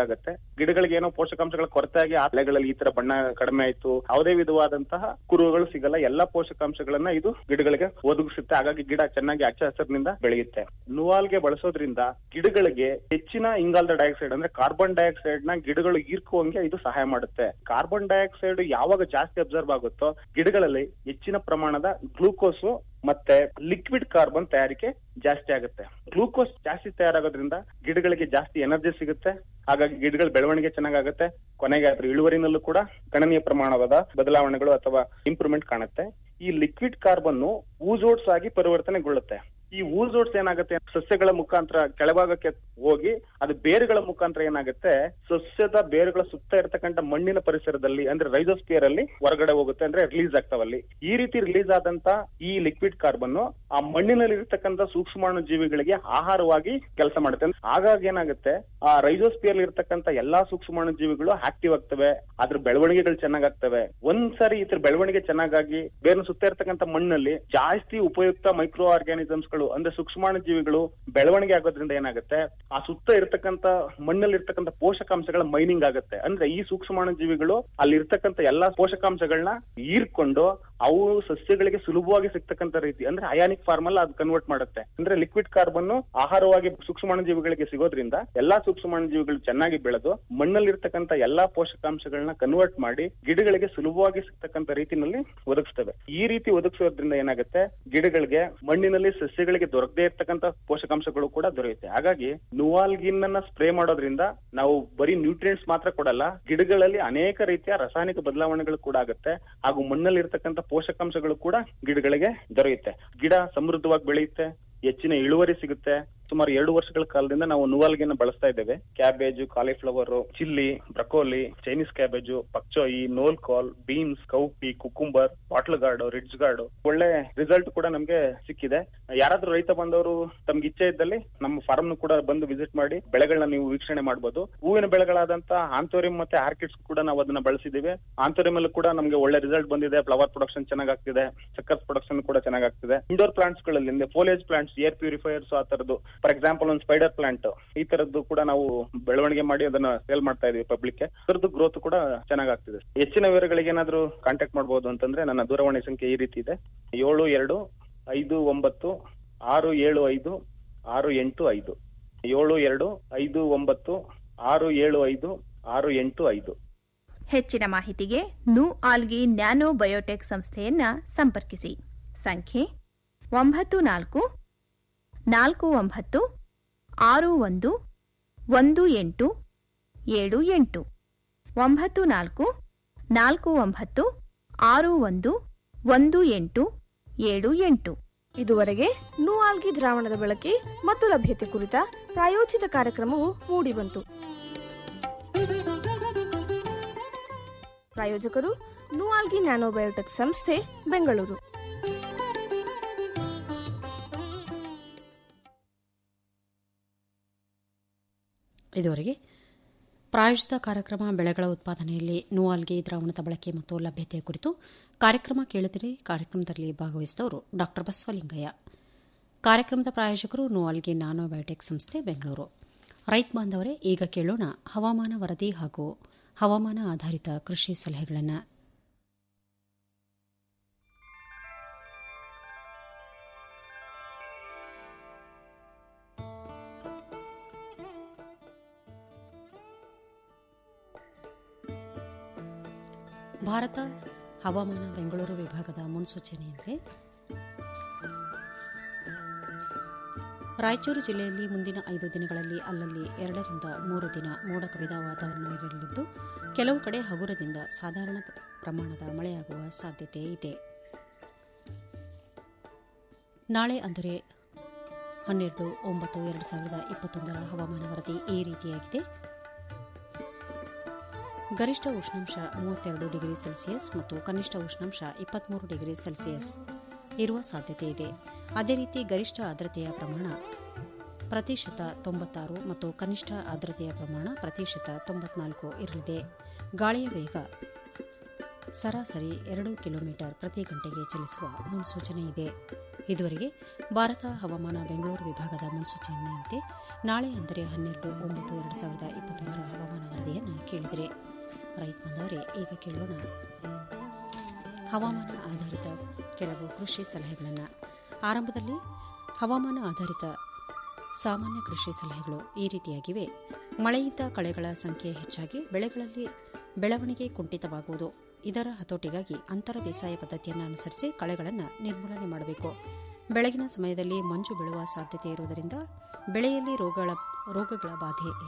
ಆಗುತ್ತೆ ಗಿಡಗಳಿಗೆ ಏನೋ ಪೋಷಕಾಂಶಗಳ ಕೊರತೆ ಆಗಿ ಆ ಎಲೆಗಳಲ್ಲಿ ಈ ತರ ಬಣ್ಣ ಕಡಿಮೆ ಆಯ್ತು ಯಾವುದೇ ವಿಧವಾದಂತಹ ಕುರುಹುಗಳು ಸಿಗಲ್ಲ ಎಲ್ಲಾ ಪೋಷಕಾಂಶಗಳನ್ನ ಇದು ಗಿಡಗಳಿಗೆ ಒದಗಿಸುತ್ತೆ ಹಾಗಾಗಿ ಗಿಡ ಚೆನ್ನಾಗಿ ಹಚ್ಚ ಹಸಿರಿನಿಂದ ಬೆಳೆಯುತ್ತೆ ನುವಾಲ್ಗೆ ಬಳಸೋದ್ರಿಂದ ಗಿಡಗಳಿಗೆ ಹೆಚ್ಚಿನ ಇಂಗಾಲದ ಡೈಆಕ್ಸೈಡ್ ಅಂದ್ರೆ ಕಾರ್ಬನ್ ಡೈಆಕ್ಸೈಡ್ ನ ಗಿಡಗಳು ಹೀರ್ಕುವಂಗೆ ಇದು ಸಹಾಯ ಮಾಡುತ್ತೆ ಕಾರ್ಬನ್ ಡೈಆಕ್ಸೈಡ್ ಯಾವಾಗ ಜಾಸ್ತಿ ಅಬ್ಸರ್ವ್ ಆಗುತ್ತೋ ಗಿಡಗಳಲ್ಲಿ ಹೆಚ್ಚಿನ ಪ್ರಮಾಣದ ಗ್ಲೂಕೋಸ್ ಮತ್ತೆ ಲಿಕ್ವಿಡ್ ಕಾರ್ಬನ್ ತಯಾರಿಕೆ ಜಾಸ್ತಿ ಆಗುತ್ತೆ ಗ್ಲೂಕೋಸ್ ಜಾಸ್ತಿ ತಯಾರಾಗೋದ್ರಿಂದ ಗಿಡಗಳಿಗೆ ಜಾಸ್ತಿ ಎನರ್ಜಿ ಸಿಗುತ್ತೆ ಹಾಗಾಗಿ ಗಿಡಗಳ ಬೆಳವಣಿಗೆ ಚೆನ್ನಾಗಾಗುತ್ತೆ ಕೊನೆಗೆ ಅದ್ರ ಇಳುವರಿನಲ್ಲೂ ಕೂಡ ಗಣನೀಯ ಪ್ರಮಾಣವಾದ ಬದಲಾವಣೆಗಳು ಅಥವಾ ಇಂಪ್ರೂವ್ಮೆಂಟ್ ಕಾಣುತ್ತೆ ಈ ಲಿಕ್ವಿಡ್ ಕಾರ್ಬನ್ ಊಜೋಟ್ಸ್ ಆಗಿ ಪರಿವರ್ತನೆಗೊಳ್ಳುತ್ತೆ ಈ ಊಜೋಟ್ಸ್ ಏನಾಗುತ್ತೆ ಸಸ್ಯಗಳ ಮುಖಾಂತರ ಕೆಳಭಾಗಕ್ಕೆ ಹೋಗಿ ಅದು ಬೇರುಗಳ ಮುಖಾಂತರ ಏನಾಗುತ್ತೆ ಸಸ್ಯದ ಬೇರುಗಳ ಸುತ್ತ ಇರತಕ್ಕಂತ ಮಣ್ಣಿನ ಪರಿಸರದಲ್ಲಿ ಅಂದ್ರೆ ರೈಸೋಸ್ಪಿಯರ್ ಅಲ್ಲಿ ಹೊರಗಡೆ ಹೋಗುತ್ತೆ ಅಂದ್ರೆ ರಿಲೀಸ್ ಆಗ್ತಾವಲ್ಲಿ ಈ ರೀತಿ ರಿಲೀಸ್ ಆದಂತ ಈ ಲಿಕ್ವಿಡ್ ಕಾರ್ಬನ್ ಆ ಮಣ್ಣಿನಲ್ಲಿ ಇರತಕ್ಕಂತ ಸೂಕ್ಷ್ಮಾಣು ಜೀವಿಗಳಿಗೆ ಆಹಾರವಾಗಿ ಕೆಲಸ ಮಾಡುತ್ತೆ ಹಾಗಾಗಿ ಏನಾಗುತ್ತೆ ಆ ರೈಸೋಸ್ಪಿಯರ್ ಇರತಕ್ಕಂತ ಎಲ್ಲಾ ಸೂಕ್ಷ್ಮಾಣು ಜೀವಿಗಳು ಆಕ್ಟಿವ್ ಆಗ್ತವೆ ಅದ್ರ ಬೆಳವಣಿಗೆಗಳು ಚೆನ್ನಾಗಾಗ್ತವೆ ಒಂದ್ಸರಿ ಇದ್ರ ಬೆಳವಣಿಗೆ ಚೆನ್ನಾಗಾಗಿ ಬೇರೆ ಸುತ್ತ ಇರತಕ್ಕಂತ ಮಣ್ಣಲ್ಲಿ ಜಾಸ್ತಿ ಉಪಯುಕ್ತ ಮೈಕ್ರೋ ಆರ್ಗ್ಯಾನಿಸಮ್ಸ್ ಗಳು ಅಂದ್ರೆ ಸೂಕ್ಷ್ಮಾಣು ಜೀವಿಗಳು ಬೆಳವಣಿಗೆ ಆಗೋದ್ರಿಂದ ಏನಾಗುತ್ತೆ ಆ ಸುತ್ತ ಇರತಕ್ಕಂತ ಮಣ್ಣಲ್ಲಿ ಇರ್ತಕ್ಕಂತ ಪೋಷಕಾಂಶಗಳ ಮೈನಿಂಗ್ ಆಗುತ್ತೆ ಅಂದ್ರೆ ಈ ಸೂಕ್ಷ್ಮಾಣು ಜೀವಿಗಳು ಅಲ್ಲಿ ಇರ್ತಕ್ಕಂತ ಎಲ್ಲಾ ಪೋಷಕಾಂಶಗಳನ್ನ ಹೀರ್ಕೊಂಡು ಅವು ಸಸ್ಯಗಳಿಗೆ ಸುಲಭವಾಗಿ ಸಿಗ್ತಕ್ಕಂತ ರೀತಿ ಅಂದ್ರೆ ಅಯಾನಿಕ್ ಫಾರ್ಮ್ ಅಲ್ಲಿ ಅದು ಕನ್ವರ್ಟ್ ಮಾಡುತ್ತೆ ಅಂದ್ರೆ ಲಿಕ್ವಿಡ್ ಕಾರ್ಬನ್ ಆಹಾರವಾಗಿ ಸೂಕ್ಷ್ಮಾಣು ಜೀವಿಗಳಿಗೆ ಸಿಗೋದ್ರಿಂದ ಎಲ್ಲಾ ಸೂಕ್ಷ್ಮಾಣು ಜೀವಿಗಳು ಚೆನ್ನಾಗಿ ಬೆಳೆದು ಮಣ್ಣಲ್ಲಿ ಇರ್ತಕ್ಕಂತ ಎಲ್ಲಾ ಪೋಷಕಾಂಶಗಳನ್ನ ಕನ್ವರ್ಟ್ ಮಾಡಿ ಗಿಡಗಳಿಗೆ ಸುಲಭವಾಗಿ ಸಿಗ್ತಕ್ಕಂತ ರೀತಿನಲ್ಲಿ ಒದಗಿಸ್ತವೆ ಈ ರೀತಿ ಒದಗಿಸೋದ್ರಿಂದ ಏನಾಗುತ್ತೆ ಗಿಡಗಳಿಗೆ ಮಣ್ಣಿನಲ್ಲಿ ಸಸ್ಯಗಳಿಗೆ ದೊರಕದೇ ಇರ್ತಕ್ಕಂತ ಪೋಷಕಾಂಶಗಳು ಕೂಡ ದೊರೆಯುತ್ತೆ ಹಾಗಾಗಿ ನುವಾಲ್ಗಿನ್ ಅನ್ನ ಸ್ಪ್ರೇ ಮಾಡೋದ್ರಿಂದ ನಾವು ಬರೀ ನ್ಯೂಟ್ರಿಯೆಂಟ್ಸ್ ಮಾತ್ರ ಕೊಡಲ್ಲ ಗಿಡಗಳಲ್ಲಿ ಅನೇಕ ರೀತಿಯ ರಾಸಾಯನಿಕ ಬದಲಾವಣೆಗಳು ಕೂಡ ಆಗುತ್ತೆ ಹಾಗೂ ಮಣ್ಣಲ್ಲಿ ಇರ್ತಕ್ಕಂತ ಪೋಷಕಾಂಶಗಳು ಕೂಡ ಗಿಡಗಳಿಗೆ ದೊರೆಯುತ್ತೆ ಗಿಡ ಸಮೃದ್ಧವಾಗಿ ಬೆಳೆಯುತ್ತೆ ಹೆಚ್ಚಿನ ಇಳುವರಿ ಸಿಗುತ್ತೆ ಸುಮಾರು ಎರಡು ವರ್ಷಗಳ ಕಾಲದಿಂದ ನಾವು ನುವಾಲ್ಗೆನ ಬಳಸ್ತಾ ಇದ್ದೇವೆ cabbage cauliflower chilli broccoli Chinese cabbage pak choi knol khol beans cowpea cucumber bottle gourd ridge gourd ಒಳ್ಳೆ ರಿಸಲ್ಟ್ ಕೂಡ ನಮ್ಗೆ ಸಿಕ್ಕಿದೆ ಯಾರಾದ್ರೂ ರೈತ ಬಂದವರು ತಮ್ಗೆ ಇಚ್ಛೆ ಇದ್ದಲ್ಲಿ ನಮ್ಮ ಫಾರ್ಮ್ ಕೂಡ ಬಂದು ವಿಸಿಟ್ ಮಾಡಿ ಬೆಳೆಗಳನ್ನ ನೀವು ವೀಕ್ಷಣೆ ಮಾಡಬಹುದು ಹೂವಿನ ಬೆಳೆಗಳಾದಂತ ಆಂಥೋರಿಯಂ ಮತ್ತೆ ಆರ್ಕಿಡ್ಸ್ ಕೂಡ ನಾವು ಅದನ್ನ ಬಳಸಿದೀವಿ ಆಂಥೋರಿಯಂ ಅಲ್ಲೂ ಕೂಡ ನಮ್ಗೆ ಒಳ್ಳೆ ರಿಸಲ್ಟ್ ಬಂದಿದೆ ಫ್ಲವರ್ ಪ್ರೊಡಕ್ಷನ್ ಚೆನ್ನಾಗಾಗ್ತಿದೆ ಸಕ್ಕರ್ ಪ್ರೊಡಕ್ಷನ್ ಕೂಡ ಚೆನ್ನಾಗಾಗ್ತಿದೆ ಇಂಡೋರ್ ಪ್ಲಾಂಟ್ಸ್ ಗಳಲ್ಲಿ ಫೋಲೇಜ್ ಪ್ಲಾಂಟ್ಸ್ ಏರ್ ಪ್ಯೂರಿಫೈಯರ್ಸ್ ಆ ತರದ್ದು ಫಾರ್ ಎಕ್ಸಾಂಪಲ್ ಒಂದು ಸ್ಪೈಡರ್ ಪ್ಲಾಂಟ್ ಈ ತರದ್ದು ಕೂಡ ನಾವು ಬೆಳವಣಿಗೆ ಮಾಡಿ ಅದನ್ನ ಸೇಲ್ ಮಾಡ್ತಾ ಇದೀವಿ ಪಬ್ಲಿಕ್ ಅದರದ್ದು ಗ್ರೋತ್ ಕೂಡ ಚೆನ್ನಾಗಾಗ್ತಿದೆ ಹೆಚ್ಚಿನ ವಿವರಗಳಿಗೆ ಏನಾದ್ರು ಕಾಂಟ್ಯಾಕ್ಟ್ ಮಾಡಬಹುದು ಅಂತಂದ್ರೆ ನನ್ನ ದೂರವಾಣಿ ಸಂಖ್ಯೆ ಈ ರೀತಿ ಇದೆ ಏಳು ಎರಡು ಐದು ಒಂಬತ್ತು ಆರು ಏಳು ಐದು ಆರು ಎಂಟು ಐದು ಏಳು ಎರಡು ಐದು ಒಂಬತ್ತು ಆರು ಏಳು ಐದು ಆರು ಎಂಟು ಐದು ಹೆಚ್ಚಿನ ಮಾಹಿತಿಗೆ ನು ಆಲ್ಗಿ ನ್ಯಾನೋ ಬಯೋಟೆಕ್ ಸಂಸ್ಥೆಯನ್ನ ಸಂಪರ್ಕಿಸಿ ಸಂಖ್ಯೆ ಒಂಬತ್ತು ನಾಲ್ಕು ನಾಲ್ಕು ಒಂಬತ್ತು ಆರು ಒಂದು ಒಂದು ಎಂಟು ಏಳು ಎಂಟು ಒಂಬತ್ತು ನಾಲ್ಕು ನಾಲ್ಕು ಒಂಬತ್ತು ಆರು ಒಂದು ಒಂದು ಎಂಟು ಏಳು ಎಂಟು ಇದುವರೆಗೆ ನೂಆಲ್ಗಿ ದ್ರಾವಣದ ಬಳಕೆ ಮತ್ತು ಲಭ್ಯತೆ ಕುರಿತ ಪ್ರಾಯೋಜಿತ ಕಾರ್ಯಕ್ರಮವು ಮೂಡಿಬಂತು ಪ್ರಾಯೋಜಕರು ನೂಆಲ್ಗಿ ನ್ಯಾನೋಬಯೋಟೆಕ್ ಸಂಸ್ಥೆ ಬೆಂಗಳೂರು ಇದುವರೆಗೆ ಪ್ರಾಯೋಜಿತ ಕಾರ್ಯಕ್ರಮ ಬೆಳೆಗಳ ಉತ್ಪಾದನೆಯಲ್ಲಿ ನೂವಾಲ್ಗಿ ದ್ರಾವಣದ ಬಳಕೆ ಮತ್ತು ಲಭ್ಯತೆ ಕುರಿತು ಕಾರ್ಯಕ್ರಮ ಕೇಳುತ್ತಿರಿ ಕಾರ್ಯಕ್ರಮದಲ್ಲಿ ಭಾಗವಹಿಸಿದವರು ಡಾ ಬಸವಲಿಂಗಯ್ಯ ಕಾರ್ಯಕ್ರಮದ ಪ್ರಾಯೋಜಕರು ನೂವಾಲ್ಗಿ ನಾನೋ ಬಯೋಟೆಕ್ ಸಂಸ್ಥೆ ಬೆಂಗಳೂರು ರೈತ ಬಾಂಧವರೇ ಈಗ ಕೇಳೋಣ ಹವಾಮಾನ ವರದಿ ಹಾಗೂ ಹವಾಮಾನ ಆಧಾರಿತ ಕೃಷಿ ಸಲಹೆಗಳನ್ನು ಭಾರತ ಹವಾಮಾನ ಬೆಂಗಳೂರು ವಿಭಾಗದ ಮುನ್ಸೂಚನೆಯಂತೆ ರಾಯಚೂರು ಜಿಲ್ಲೆಯಲ್ಲಿ ಮುಂದಿನ ಐದು ದಿನಗಳಲ್ಲಿ ಅಲ್ಲಲ್ಲಿ ಎರಡರಿಂದ ಮೂರು ದಿನ ಮೋಡ ಕವಿದ ವಾತಾವರಣವಿರಲಿದ್ದು ಕೆಲವು ಕಡೆ ಹಗುರದಿಂದ ಸಾಧಾರಣ ಪ್ರಮಾಣದ ಮಳೆಯಾಗುವ ಸಾಧ್ಯತೆ ಇದೆ ನಾಳೆ ಅಂದರೆ ಹನ್ನೆರಡು ಒಂಬತ್ತು ಎರಡು ಸಾವಿರದ ಇಪ್ಪತ್ತೊಂದರ ಹವಾಮಾನ ವರದಿ ಈ ರೀತಿಯಾಗಿದೆ ಗರಿಷ್ಠ ಉಷ್ಣಾಂಶ ಮೂವತ್ತೆರಡು ಡಿಗ್ರಿ ಸೆಲ್ಸಿಯಸ್ ಮತ್ತು ಕನಿಷ್ಠ ಉಷ್ಣಾಂಶ ಇಪ್ಪತ್ಮೂರು ಡಿಗ್ರಿ ಸೆಲ್ಸಿಯಸ್ ಇರುವ ಸಾಧ್ಯತೆ ಇದೆ ಅದೇ ರೀತಿ ಗರಿಷ್ಠ ಆರ್ದ್ರತೆಯ ಪ್ರಮಾಣ ಪ್ರತಿಶತ ತೊಂಬತ್ತಾರು ಮತ್ತು ಕನಿಷ್ಠ ಆರ್ದ್ರತೆಯ ಪ್ರಮಾಣ ಪ್ರತಿಶತ ತೊಂಬತ್ನಾಲ್ಕು ಇರಲಿದೆ ಗಾಳಿಯ ವೇಗ ಸರಾಸರಿ ಎರಡು ಕಿಲೋಮೀಟರ್ ಪ್ರತಿ ಗಂಟೆಗೆ ಚಲಿಸುವ ಮುನ್ಸೂಚನೆ ಇದೆ ಇದುವರೆಗೆ ಭಾರತ ಹವಾಮಾನ ಬೆಂಗಳೂರು ವಿಭಾಗದ ಮುನ್ಸೂಚನೆಯಂತೆ ನಾಳೆ ಅಂದರೆ ಹನ್ನೆರಡು ಒಂಬತ್ತು ಎರಡು ಸಾವಿರದ ಇಪ್ಪತ್ತೊಂದರ ಹವಾಮಾನ ವರದಿಯನ್ನು ಕೇಳಿದರೆ ರೈತ ಬಂದವರೇ ಈಗ ಕೇಳೋಣ ಹವಾಮಾನ ಆಧಾರಿತ ಕೆಲವು ಕೃಷಿ ಸಲಹೆಗಳನ್ನು ಆರಂಭದಲ್ಲಿ ಹವಾಮಾನ ಆಧಾರಿತ ಸಾಮಾನ್ಯ ಕೃಷಿ ಸಲಹೆಗಳು ಈ ರೀತಿಯಾಗಿವೆ ಮಳೆಯಿಂದ ಕಳೆಗಳ ಸಂಖ್ಯೆ ಹೆಚ್ಚಾಗಿ ಬೆಳೆಗಳಲ್ಲಿ ಬೆಳವಣಿಗೆ ಕುಂಠಿತವಾಗುವುದು ಇದರ ಹತೋಟಿಗಾಗಿ ಅಂತರ ಬೇಸಾಯ ಪದ್ಧತಿಯನ್ನು ಅನುಸರಿಸಿ ಕಳೆಗಳನ್ನು ನಿರ್ಮೂಲನೆ ಮಾಡಬೇಕು ಬೆಳಗಿನ ಸಮಯದಲ್ಲಿ ಮಂಜು ಬೀಳುವ ಸಾಧ್ಯತೆ ಇರುವುದರಿಂದ ಬೆಳೆಯಲ್ಲಿ ರೋಗಗಳ ರೋಗಗಳ ಬಾಧೆ